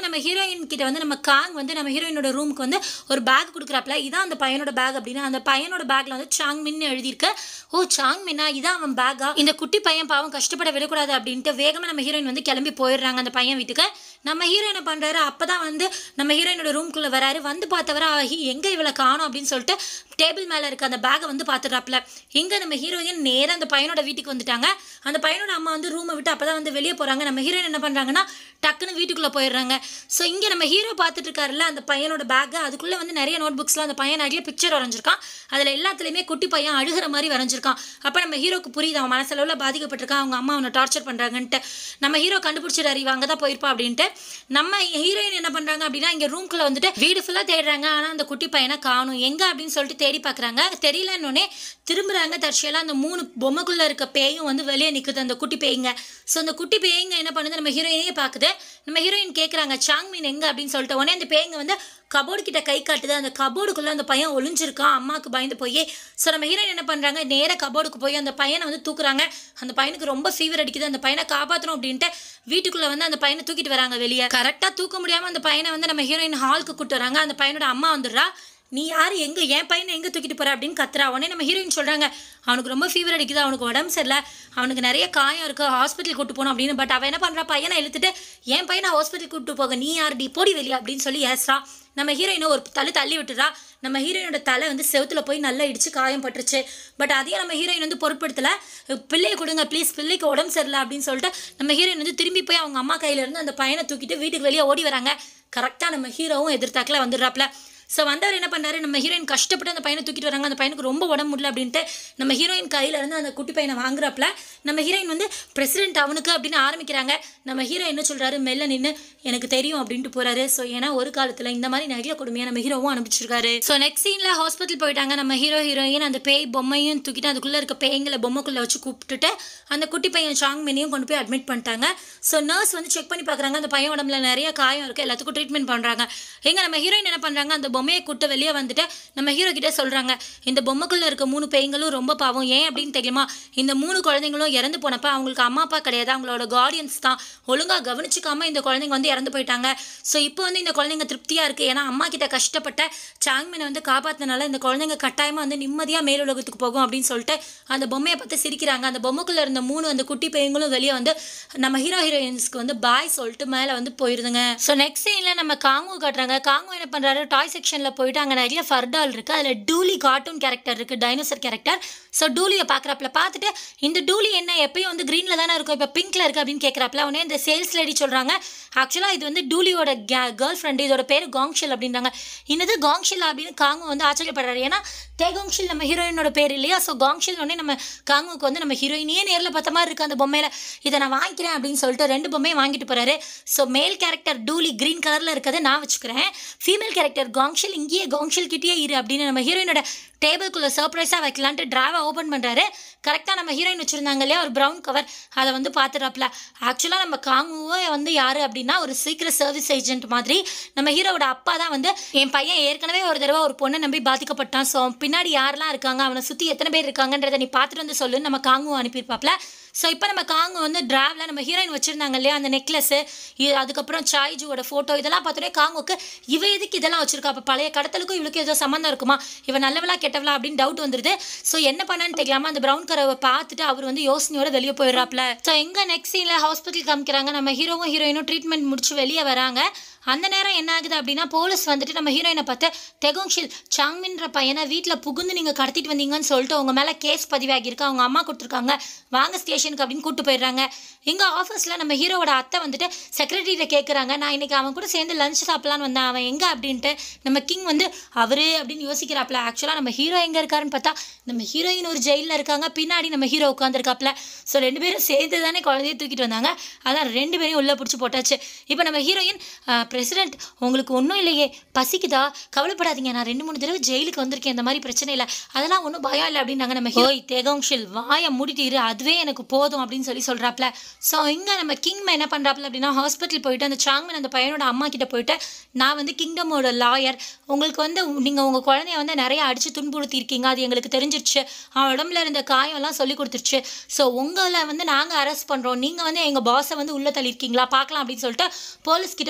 நம்ம ஹீரோயின் கிட்ட வந்து நம்ம காங் வந்து நம்ம ஹீரோயினோட ரூமுக்கு வந்து ஒரு பேக் கொடுக்குறாப்ல இதான் அந்த பையனோட பேக் அப்படின்னா அந்த பையனோட பேக்ல வந்து சாங் மின்னு எழுதியிருக்கு ஓ சாங் மின்னா இதான் அவன் பேக்கா இந்த குட்டி பையன் பாவம் கஷ்டப்பட விடக்கூடாது அப்படின்ட்டு வேகமாக நம்ம ஹீரோயின் வந்து கிளம்பி போயிடுறாங்க அந்த பையன் வீட்டுக்கு நம்ம ஹீரோ என்ன பண்ணுறாரு அப்போ தான் வந்து நம்ம ஹீரோயினோட ரூம்குள்ளே வராரு வந்து பார்த்தவரை எங்கே இவளை காணோம் அப்படின்னு சொல்லிட்டு டேபிள் மேலே இருக்க அந்த பேக்கை வந்து பார்த்துட்றாப்புல இங்கே நம்ம ஹீரோயின் நேராக அந்த பையனோட வீட்டுக்கு வந்துட்டாங்க அந்த பையனோட அம்மா வந்து ரூமை விட்டு அப்போ தான் வந்து வெளியே போகிறாங்க நம்ம ஹீரோயின் என்ன பண்ணுறாங்கன்னா டக்குன்னு வீட்டுக்குள்ளே போயிடுறாங்க ஸோ இங்கே நம்ம ஹீரோ பார்த்துட்டு இருக்காருல்ல அந்த பையனோட பேக்கு அதுக்குள்ளே வந்து நிறைய நோட் புக்ஸில் அந்த பையன் நிறைய பிக்சர் வரைஞ்சிருக்கான் அதில் எல்லாத்துலேயுமே குட்டி பையன் அழுகிற மாதிரி வரைஞ்சிருக்கான் அப்போ நம்ம ஹீரோக்கு புரியுது அவன் மனசளவில் பாதிக்கப்பட்டிருக்கான் அவங்க அம்மா அவனை டார்ச்சர் பண்ணுறாங்கன்ட்டு நம்ம ஹீரோ கண்டுபிடிச்சிடாரு இவன் அங்கே தான் போயிருப்பா அப்படின்ட்டு நம்ம ஹீரோயின் என்ன பண்ணுறாங்க அப்படின்னா இங்கே ரூம்குள்ளே வந்துட்டு வீடு ஃபுல்லாக தேடுறாங்க ஆனால் அந்த குட்டி பையனை காணும் எங்கே அப்படின்னு சொல்லிட்டு தேடி பார்க்குறாங்க தெரியலன்னொடனே திரும்புறாங்க தற்செயலாக அந்த மூணு பொம்மைக்குள்ளே இருக்க பேயும் வந்து வெளியே நிற்குது அந்த குட்டி பேய்ங்க ஸோ அந்த குட்டி பேய்ங்க என்ன பண்ணுது நம்ம ஹீரோயினையே பார்க்குது நம்ம ஹீரோயின் கேட்குறாங்க சாங்மீன் எங்கே அப்படின்னு சொல்லிட்டு உடனே அந்த பேய்ங்க வந்து கபோர்டு கிட்ட கை காட்டுது அந்த கபோர்டுக்குள்ளே அந்த பையன் ஒளிஞ்சிருக்கான் அம்மாவுக்கு பயந்து போய் ஸோ நம்ம ஹீரோயின் என்ன பண்ணுறாங்க நேராக கபோர்டுக்கு போய் அந்த பையனை வந்து தூக்குறாங்க அந்த பையனுக்கு ரொம்ப ஃபீவர் அடிக்குது அந்த பையனை காப்பாற்றணும் அப்படின்ட்டு வீட்டுக்குள்ளே வந்து அந்த பையனை தூக்கிட்டு வராங்க வெளியே கரெக்டாக தூக்க முடியாமல் அந்த பையனை வந்து நம்ம ஹீரோயின் ஹாலுக்கு கூட்டு வராங்க அந்த பையனோட அம்மா வந்துடுறா நீ யார் எங்கே என் பையனை எங்கே தூக்கிட்டு போற அப்படின்னு கத்துறா உடனே நம்ம ஹீரோயின் சொல்கிறாங்க அவனுக்கு ரொம்ப ஃபீவர் அடிக்குது அவனுக்கு உடம்பு சரியில்லை அவனுக்கு நிறைய காயம் இருக்குது ஹாஸ்பிட்டல் கூட்டு போகணும் அப்படின்னு பட் அவன் என்ன பண்ணுறா பையனை இழுத்துட்டு என் பையனை ஹாஸ்பிட்டல் கூட்டு போக நீ யார் டி போடி வெளியே அப்படின்னு சொல்லி ஏசுறா நம்ம ஹீரோயினை ஒரு தள்ளு தள்ளி விட்டுறா நம்ம ஹீரோயினோட தலை வந்து செவுத்துல போய் நல்லா இடிச்சு காயம் பட்டுருச்சு பட் அதையும் நம்ம ஹீரோயின் வந்து பொருட்படுத்தலை பிள்ளையை கொடுங்க ப்ளீஸ் பிள்ளைக்கு உடம்பு சரியில்லை அப்படின்னு சொல்லிட்டு நம்ம ஹீரோயின் வந்து திரும்பி போய் அவங்க அம்மா கையில இருந்து அந்த பையனை தூக்கிட்டு வீட்டுக்கு வெளியே ஓடி வராங்க கரெக்டாக நம்ம ஹீரோவும் எதிர்த்தாக்கில் வந்துடுறாப்ல ஸோ வந்தவர் என்ன பண்ணாரு நம்ம ஹீரோயின் கஷ்டப்பட்டு அந்த பையனை தூக்கிட்டு வராங்க அந்த பையனுக்கு ரொம்ப உடம்பு முடியல அப்படின்ட்டு நம்ம ஹீரோயின் கையில இருந்து அந்த குட்டி பையனை வாங்குறாப்ல நம்ம ஹீரோயின் வந்து பிரசிடென்ட் அவனுக்கு அப்படின்னு ஆரம்பிக்கிறாங்க நம்ம ஹீரோ என்ன சொல்றாரு மெல்ல நின்று எனக்கு தெரியும் அப்படின்ட்டு போறாரு ஸோ ஏன்னா ஒரு காலத்துல இந்த மாதிரி நிறைய கொடுமையை நம்ம ஹீரோவும் அனுப்பிச்சிருக்காரு ஸோ நெக்ஸ்ட் சீன்ல ஹாஸ்பிட்டல் போயிட்டாங்க நம்ம ஹீரோ ஹீரோயின் அந்த பேய் பொம்மையும் தூக்கிட்டு அதுக்குள்ள இருக்க பேய்களை பொம்மைக்குள்ள வச்சு கூப்பிட்டுட்டு அந்த குட்டி பையன் சாங் மினியும் கொண்டு போய் அட்மிட் பண்ணிட்டாங்க ஸோ நர்ஸ் வந்து செக் பண்ணி பார்க்குறாங்க அந்த பையன் உடம்புல நிறைய காயம் இருக்குது எல்லாத்துக்கும் ட்ரீட்மெண்ட் பண்ணுறாங்க எங்க நம்ம ஹீரோயின் என்ன பண்ணுறாங்க அந்த பொம்மையை கூட்டு வெளியே வந்துட்டு நம்ம ஹீரோ கிட்ட சொல்கிறாங்க இந்த பொம்மைக்குள்ள இருக்க மூணு பேய்களும் ரொம்ப பாவம் ஏன் அப்படின்னு தெரியுமா இந்த மூணு குழந்தைங்களும் இறந்து போனப்ப அவங்களுக்கு அம்மா அப்பா கிடையாது அவங்களோட கார்டியன்ஸ் தான் ஒழுங்காக கவனிச்சுக்காம இந்த குழந்தைங்க வந்து இறந்து போயிட்டாங்க ஸோ இப்போ வந்து இந்த குழந்தைங்க திருப்தியாக இருக்குது ஏன்னா அம்மா கிட்ட கஷ்டப்பட்ட சாங்மீனை வந்து காப்பாற்றினால இந்த குழந்தைங்க கட்டாயமாக வந்து நிம்மதியாக மேலுலகத்துக்கு போகும் அப்படின்னு சொல்லிட்டு அந்த பொம்மையை பார்த்து சிரிக்கிறாங்க அந்த பொம்மைக்குள்ள இருந்த மூணு அந்த குட்டி பையங்களும் வெளியே வந்து நம்ம ஹீரோ ஹீரோயின்ஸ்க்கு வந்து பாய் சொல்லிட்டு மேலே வந்து போயிருதுங்க ஸோ நெக்ஸ்ட் சீனில் நம்ம காங்கு காட்டுறாங்க காங்கு என்ன பண்ணுறாரு டாய் செக்ஷனில் போயிட்டு அங்கே நிறைய ஃபர்டால் இருக்குது அதில் டூலி கார்ட்டூன் கேரக்டர் இருக்குது டைனோசர் கேரக்டர் ஸோ டூலியை பார்க்குறாப்புல பார்த்துட்டு இந்த டூலி என்ன எப்பயும் வந்து க்ரீனில் தானே இருக்கும் இப்போ பிங்க்ல இருக்குது அப்படின்னு கேட்குறாப்புல உடனே இந்த சேல்ஸ் லேடி சொல்கிறாங்க ஆக்சுவலாக இது வந்து டூலியோட கேர்ள் ஃப்ரெண்டு இதோட பேர் காங்ஷில் அப்படின்றாங்க இன்னது காங்ஷில் அப்படின்னு காங்கு வந்து ஆச்சரியப்படுறாரு ஏன்னா தேகோங்ஷில் நம்ம ஹீரோயினோட பேர் இல்லையா ஸோ காங்ஷில் உடனே நம்ம காங்குக்கு வந்து நம்ம ஹீரோயினியே நேரில் பார்த்த மாதிரி இருக்குது அந்த பொம்மையில் இதை நான் வாங்கிக்கிறேன் அப்படின்னு சொல்லிட்டு ரெண்டு பொம்மையும் வாங்கிட்டு போகிறாரு so male character duly green கலரில் இருக்கிறத நான் வச்சுக்கிறேன் ஃபீமேல் கேரக்டர் காங்ஷில் இங்கேயே காங்ஷில் கிட்டேயே இரு அப்படின்னு நம்ம ஹீரோயினோட டேபிள்குள்ளே சர்ப்ரைஸாக வைக்கலான்ட்டு ட்ராவை ஓப்பன் பண்ணுறாரு கரெக்டாக நம்ம ஹீரோயின் வச்சுருந்தாங்க இல்லையா ஒரு ப்ரௌன் கவர் அதை வந்து பார்த்துறாப்ல ஆக்சுவலாக நம்ம காங்குவோ வந்து யார் அப்படின்னா ஒரு சீக்கிரம் சர்வீஸ் ஏஜென்ட் மாதிரி நம்ம ஹீரோவோட அப்பா தான் வந்து என் பையன் ஏற்கனவே ஒரு தடவை ஒரு பொண்ணை நம்பி பாதிக்கப்பட்டான் ஸோ பின்னாடி யாரெல்லாம் இருக்காங்க அவனை சுற்றி எத்தனை பேர் இருக்காங்கன்றதை நீ பார்த்துட்டு வந்து சொல்லுன்னு நம்ம காங்குவும் அனுப்பியிருப்பாப்ல ஸோ இப்போ நம்ம காங்கு வந்து டிராவில் நம்ம ஹீரோயின் வச்சுருந்தாங்க இல்லையா அந்த நெக்லஸ்ஸு அதுக்கப்புறம் சாய்ஜுவோட ஃபோட்டோ இதெல்லாம் பார்த்தோன்னே காங்குக்கு இவ எதுக்கு இதெல்லாம் வச்சிருக்கா அப்போ பழைய கடத்தலுக்கும் இவளுக்கு ஏதோ சம்மந்தம் இருக்குமா இவ நல்லவளா கெட்டவளா அப்படின்னு டவுட் வந்துருது ஸோ என்ன பண்ணான்னு தெரியாம அந்த ப்ரௌன் கரவை பார்த்துட்டு அவர் வந்து யோசனையோட வெளியே போயிடுறாப்ல ஸோ எங்கே நெக்ஸ்ட் சீனில் ஹாஸ்பிட்டல் காமிக்கிறாங்க நம்ம ஹீரோவும் ஹீரோயினும் ட்ரீட்மெண்ட் முடிச்சு வெளியே வராங்க அந்த நேரம் என்ன ஆகுது அப்படின்னா போலீஸ் வந்துட்டு நம்ம ஹீரோயினை பார்த்து தெகோங்ஷில் சாங்மின்ற பையனை வீட்டில் புகுந்து நீங்கள் கடத்திட்டு வந்தீங்கன்னு சொல்லிட்டு உங்கள் மேலே கேஸ் பதிவாகியிருக்கு அவங்க அம்மா கொடுத்துருக்காங்க வாங்க ஸ்டேஷனுக்கு அப்படின்னு கூப்பிட்டு போயிடுறாங்க எங்கள் ஆஃபீஸில் நம்ம ஹீரோவோட அத்தை வந்துட்டு செக்ரட்டரியிட்ட கேட்குறாங்க நான் இன்னைக்கு அவன் கூட சேர்ந்து லஞ்ச் சாப்பிடலான்னு வந்தேன் அவன் எங்கே அப்படின்ட்டு நம்ம கிங் வந்து அவரு அப்படின்னு யோசிக்கிறாப்ல ஆக்சுவலாக நம்ம ஹீரோ எங்கே இருக்காருன்னு பார்த்தா நம்ம ஹீரோயின் ஒரு ஜெயிலில் இருக்காங்க பின்னாடி நம்ம ஹீரோ உட்காந்துருக்காப்ல ஸோ ரெண்டு பேரும் சேர்ந்து தானே குழந்தைய தூக்கிட்டு வந்தாங்க அதான் ரெண்டு பேரையும் உள்ளே பிடிச்சி போட்டாச்சு இப்போ நம்ம ஹீரோயின் பிரசிடென்ட் உங்களுக்கு ஒன்றும் இல்லையே பசிக்குதா கவலைப்படாதீங்க நான் ரெண்டு மூணு தடவை ஜெயிலுக்கு வந்திருக்கேன் இந்த மாதிரி பிரச்சனை இல்லை அதெல்லாம் ஒன்றும் பயம் இல்லை அப்படின்னாங்க நம்ம ஹீரோய் தேகோங்ஷில் வாயை மூடிட்டு இரு அதுவே எனக்கு போதும் அப்படின்னு சொல்லி சொல்கிறாப்ல ஸோ இங்கே நம்ம கிங்மேன் என்ன பண்ணுறாப்ல அப்படின்னா ஹாஸ்பிட்டல் போயிட்டு அந்த சாங்மன் அந்த பையனோட அம்மா கிட்ட போயிட்டு நான் வந்து கிங்டமோட லாயர் உங்களுக்கு வந்து நீங்கள் உங்கள் குழந்தைய வந்து நிறைய அடித்து துன்புறுத்தியிருக்கீங்க அது எங்களுக்கு தெரிஞ்சிருச்சு அவன் உடம்புல இருந்த காயம்லாம் சொல்லி கொடுத்துருச்சு ஸோ உங்களை வந்து நாங்கள் அரெஸ்ட் பண்ணுறோம் நீங்கள் வந்து எங்கள் பாஸை வந்து உள்ளே தள்ளியிருக்கீங்களா பார்க்கலாம் அப்படின்னு சொல்லிட்டு போலீஸ் கிட்ட ப்ரூஃபோட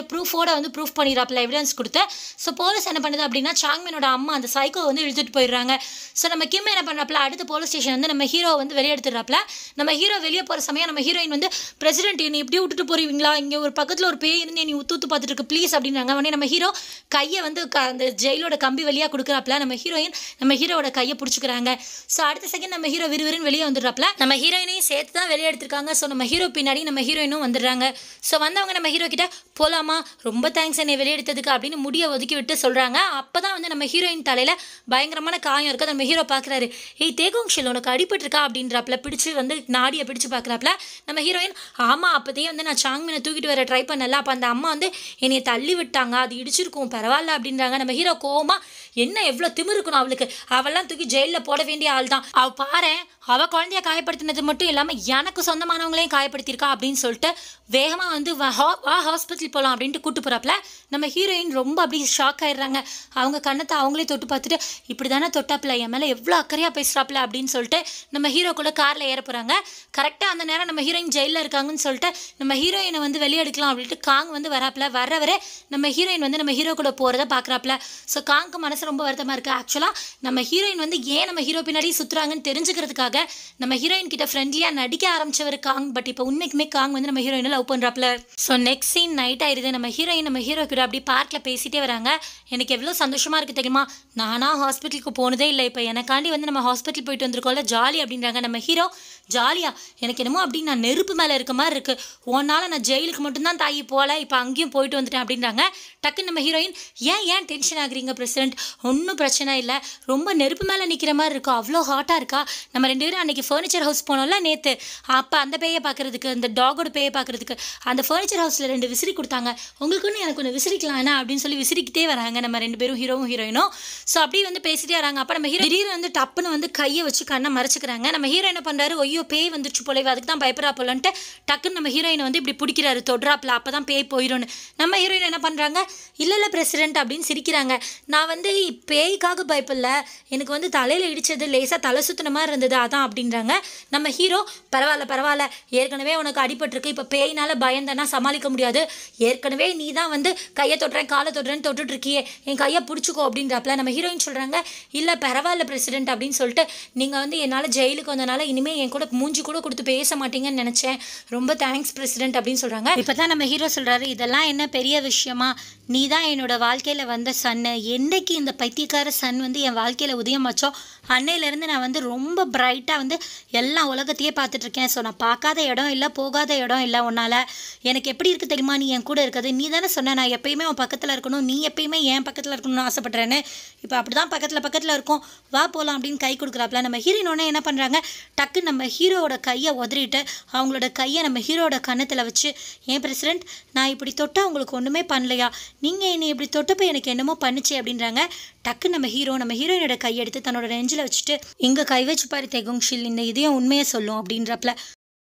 வந்து ப்ரூஃப் பண்ணிடுறாப்புல எவிடன்ஸ் கொடுத்து ஸோ போலீஸ் என்ன பண்ணுது அப்படின்னா சாங்மேனோட அம்மா அந்த சைக்கோ வந்து இழுத்துட்டு போயிடுறாங்க ஸோ நம்ம கிம் என்ன பண்ணுறாப்புல அடுத்த போலீஸ் ஸ்டேஷன் வந்து நம்ம ஹீரோ வந்து வெளியே எடுத்துடுறாப்புல நம்ம ஹீரோ வெளியே போகிற சமயம் நம்ம ஹீரோயின் வந்து பிரசிடென்ட் நீ இப்படி விட்டுட்டு போறீங்களா இங்கே ஒரு பக்கத்தில் ஒரு பேய் இருந்து நீ உத்து உத்து பார்த்துட்டு இருக்கு ப்ளீஸ் அப்படின்றாங்க உடனே நம்ம ஹீரோ கையை வந்து க- அந்த ஜெயிலோட கம்பி வழியாக கொடுக்குறாப்புல நம்ம ஹீரோயின் நம்ம ஹீரோவோட கையை பிடிச்சிக்கிறாங்க ஸோ அடுத்த செகண்ட் நம்ம ஹீரோ விறுவிறுன்னு வெளியே வந்துடுறாப்புல நம்ம ஹீரோயினையும் சேர்த்து தான் வெளியே எடுத்திருக்காங்க ஸோ நம்ம ஹீரோ பின்னாடி நம்ம ஹீரோயினும் வந்துடுறாங்க ஸோ வந்தவங்க நம்ம ஹீரோ கிட்ட போலாமா ரொம்ப தேங்க்ஸ் என்னை வெளியே எடுத்ததுக்கு அப்படின்னு முடியை ஒதுக்கி விட்டு சொல்கிறாங்க அப்போ தான் வந்து நம்ம ஹீரோயின் தலையில் பயங்கரமான காயம் இருக்குது நம்ம ஹீரோ பார்க்குறாரு ஏய் தேகோங் ஷில் உனக்கு அடிபட்டிருக்கா அப்படின்றாப்புல பிடிச்சு வந்து நாடியை பிடிச்சு பார்க்குறாப்புல நம்ம ஹீரோயின் ஆமாம் அப்போதே வந்து நான் சாங்மீனை தூக்கிட்டு வர ட்ரை பண்ணல அப்போ அந்த அம்மா வந்து என்னைய தள்ளி விட்டாங்க அது இடிச்சிருக்கும் பரவாயில்ல அப்படின்றாங்க நம்ம ஹீரோ கோவமா என்ன எவ்வளோ திமிரு இருக்கணும் அவளுக்கு அவெல்லாம் தூக்கி ஜெயிலில் போட வேண்டிய ஆள் தான் அவள் பாரு அவள் குழந்தைய காயப்படுத்தினது மட்டும் இல்லாமல் எனக்கு சொந்தமானவங்களையும் காயப்படுத்தியிருக்கா அப்படின்னு சொல்லிட்டு வேகமாக வந்து வா ஹா- வா ஹாஸ்பிட்டல் போகலாம் அப்படின்ட்டு கூட்டு போகிறாப்புல நம்ம ஹீரோயின் ரொம்ப அப்படியே ஷாக் ஆயிடுறாங்க அவங்க கண்ணத்தை அவங்களே தொட்டு பார்த்துட்டு இப்படி தானே தொட்டாப்புல என் மேலே எவ்வளோ அக்கறையாக பேசுகிறாப்புல அப்படின்னு சொல்லிட்டு நம்ம ஹீரோ கூட காரில் ஏற போகிறாங்க கரெக்டாக அந்த நேரம் நம்ம ஹீரோயின் ஜெயிலில் இருக்காங்கன்னு சொல்லிட்டு நம்ம ஹீரோயினை வந்து வெளியே எடுக்கலாம் அப்படின்ட்டு காங் வந்து வராப்புல வர்றவரே நம்ம ஹீரோயின் வந்து நம்ம ஹீரோ கூட போகிறத பார்க்குறாப்புல ஸோ காங்க்கு மனசு ரொம்ப வருத்தமாக இருக்குது ஆக்சுவலாக நம்ம ஹீரோயின் வந்து ஏன் நம்ம ஹீரோ பின்னாடி சுற்றுறாங்கன்னு தெரிஞ்சுக்கிறதுக்காக நம்ம ஹீரோயின் கிட்ட ஃப்ரெண்ட்லியாக நடிக்க ஆரம்பிச்சவர் காங் பட் இப்போ உண்மைக்குமே காங் வந்து நம்ம ஹீரோயினை லவ் பண்ணுறாப்புல ஸோ நெக்ஸ்ட் சீன் நைட் ஆயிடுது நம்ம ஹீரோயின் நம்ம ஹீரோ கூட அப்படி பார்க்கில் பேசிட்டே வராங்க எனக்கு எவ்வளோ சந்தோஷமாக இருக்குது தெரியுமா நானாக ஹாஸ்பிட்டலுக்கு போனதே இல்லை இப்போ எனக்காண்டி வந்து நம்ம ஹாஸ்பிட்டல் போயிட்டு வந்திருக்கோம்ல ஜாலி அப்படின்றாங்க நம்ம ஹீரோ ஜாலியா எனக்கு என்னமோ அப்படி நான் நெருப்பு மேலே இருக்க மாதிரி இருக்கு உன்னால நான் ஜெயிலுக்கு மட்டும்தான் தாயி போகல இப்போ அங்கேயும் போயிட்டு வந்துட்டேன் அப்படின்றாங்க டக்குன்னு நம்ம ஹீரோயின் ஏன் ஏன் டென்ஷன் ஆகுறீங்க பிரசிடென்ட் ஒன்றும் பிரச்சனை இல்லை ரொம்ப நெருப்பு மேலே நிற்கிற மாதிரி இருக்கா அவ்வளோ ஹாட்டாக இருக்கா நம்ம ரெண்டு பேரும் அன்னைக்கு ஃபர்னிச்சர் ஹவுஸ் போனோம்ல நேற்று அப்போ அந்த பேயை பார்க்கறதுக்கு அந்த டாகோட பேயை பார்க்கறதுக்கு அந்த ஃபர்னிச்சர் ஹவுஸில் ரெண்டு விசிறி கொடுத்தாங்க உங்களுக்குன்னு எனக்கு ஒன்று விசிறிக்கலாம் என்ன அப்படின்னு சொல்லி விசிறிக்கிட்டே வராங்க நம்ம ரெண்டு பேரும் ஹீரோவும் ஹீரோயினும் ஸோ அப்படியே வந்து பேசிட்டே வராங்க அப்போ நம்ம ஹீரோ திடீர்னு வந்து டப்புன்னு வந்து கையை வச்சு கண்ணை மறைச்சிக்கிறாங்க நம்ம ஹீரோ என்ன பண்ணுறாரு ஐயோ பேய் வந்துருச்சு போல இவ அதுக்கு தான் பயப்படுறா போலன்ட்டு டக்குன்னு நம்ம ஹீரோயினை வந்து இப்படி பிடிக்கிறாரு தொடுறாப்புல அப்போ தான் பேய் போயிடும்னு நம்ம ஹீரோயின் என்ன பண்ணுறாங்க இல்லை இல்லை பிரசிடென்ட் அப்படின்னு சிரிக்கிறாங்க நான் வந்து பேய்க்காக பயப்படல எனக்கு வந்து தலையில் இடிச்சது லேசாக தலை சுத்தின மாதிரி இருந்தது அதான் அப்படின்றாங்க நம்ம ஹீரோ பரவாயில்ல பரவாயில்ல ஏற்கனவே உனக்கு அடிபட்டிருக்கு இப்போ பேயினால பயந்தனா சமாளிக்க முடியாது ஏற்கனவே நீ தான் வந்து கையை தொடுறேன் காலை தொடுறேன்னு தொட்டுட்டு இருக்கியே என் கையை பிடிச்சிக்கோ அப்படின்றாப்புல நம்ம ஹீரோயின் சொல்கிறாங்க இல்லை பரவாயில்ல பிரசிடென்ட் அப்படின்னு சொல்லிட்டு நீங்கள் வந்து என்னால் ஜெயிலுக்கு வந்தனால இனிமேல் என் கூட மூஞ்சி கூட கொடுத்து பேச மாட்டீங்கன்னு நினச்சேன் ரொம்ப தேங்க்ஸ் பிரசிடென்ட் அப்படின்னு சொல்கிறாங்க இப்போ தான் நம்ம ஹீரோ சொல்கிறாரு இதெல்லாம் என்ன பெரிய விஷயமா நீ தான் என்னோட வாழ்க்கையில் வந்த சன்னு என்னைக்கு இந்த பைத்தியக்கார சன் வந்து என் வாழ்க்கையில் உதயமாச்சோ அன்னையிலேருந்து நான் வந்து ரொம்ப பிரைட்டாக வந்து எல்லா உலகத்தையே பார்த்துட்ருக்கேன் ஸோ நான் பார்க்காத இடம் இல்லை போகாத இடம் இல்லை உன்னால் எனக்கு எப்படி இருக்குது தெரியுமா நீ என் கூட இருக்கிறது நீ தானே சொன்ன நான் எப்பயுமே உன் பக்கத்தில் இருக்கணும் நீ எப்பயுமே என் பக்கத்தில் இருக்கணும்னு ஆசைப்பட்றேன்னு இப்போ அப்படி தான் பக்கத்தில் பக்கத்தில் இருக்கோம் வா போகலாம் அப்படின்னு கை கொடுக்குறாப்புல நம்ம ஹீரோயினோடனே என்ன பண்ணுறாங்க டக்கு நம்ம ஹீரோவோட கையை உதறிட்டு அவங்களோட கையை நம்ம ஹீரோவோட கன்னத்தில் வச்சு ஏன் பிரசிடென்ட் நான் இப்படி தொட்டால் உங்களுக்கு ஒன்றுமே பண்ணலையா நீங்கள் என்னை இப்படி தொட்டப்போ எனக்கு என்னமோ பண்ணுச்சு அப்படின்றாங்க டக்கு நம்ம ஹீரோ நம்ம ஹீரோயினோட கையெடுத்து தன்னோட நெஞ்சில் வச்சுட்டு இங்கே கை வச்சு பாரு தெகுங்ஷில் இந்த இதையும் உண்மையை சொல்லும் அப்படின்றப்பல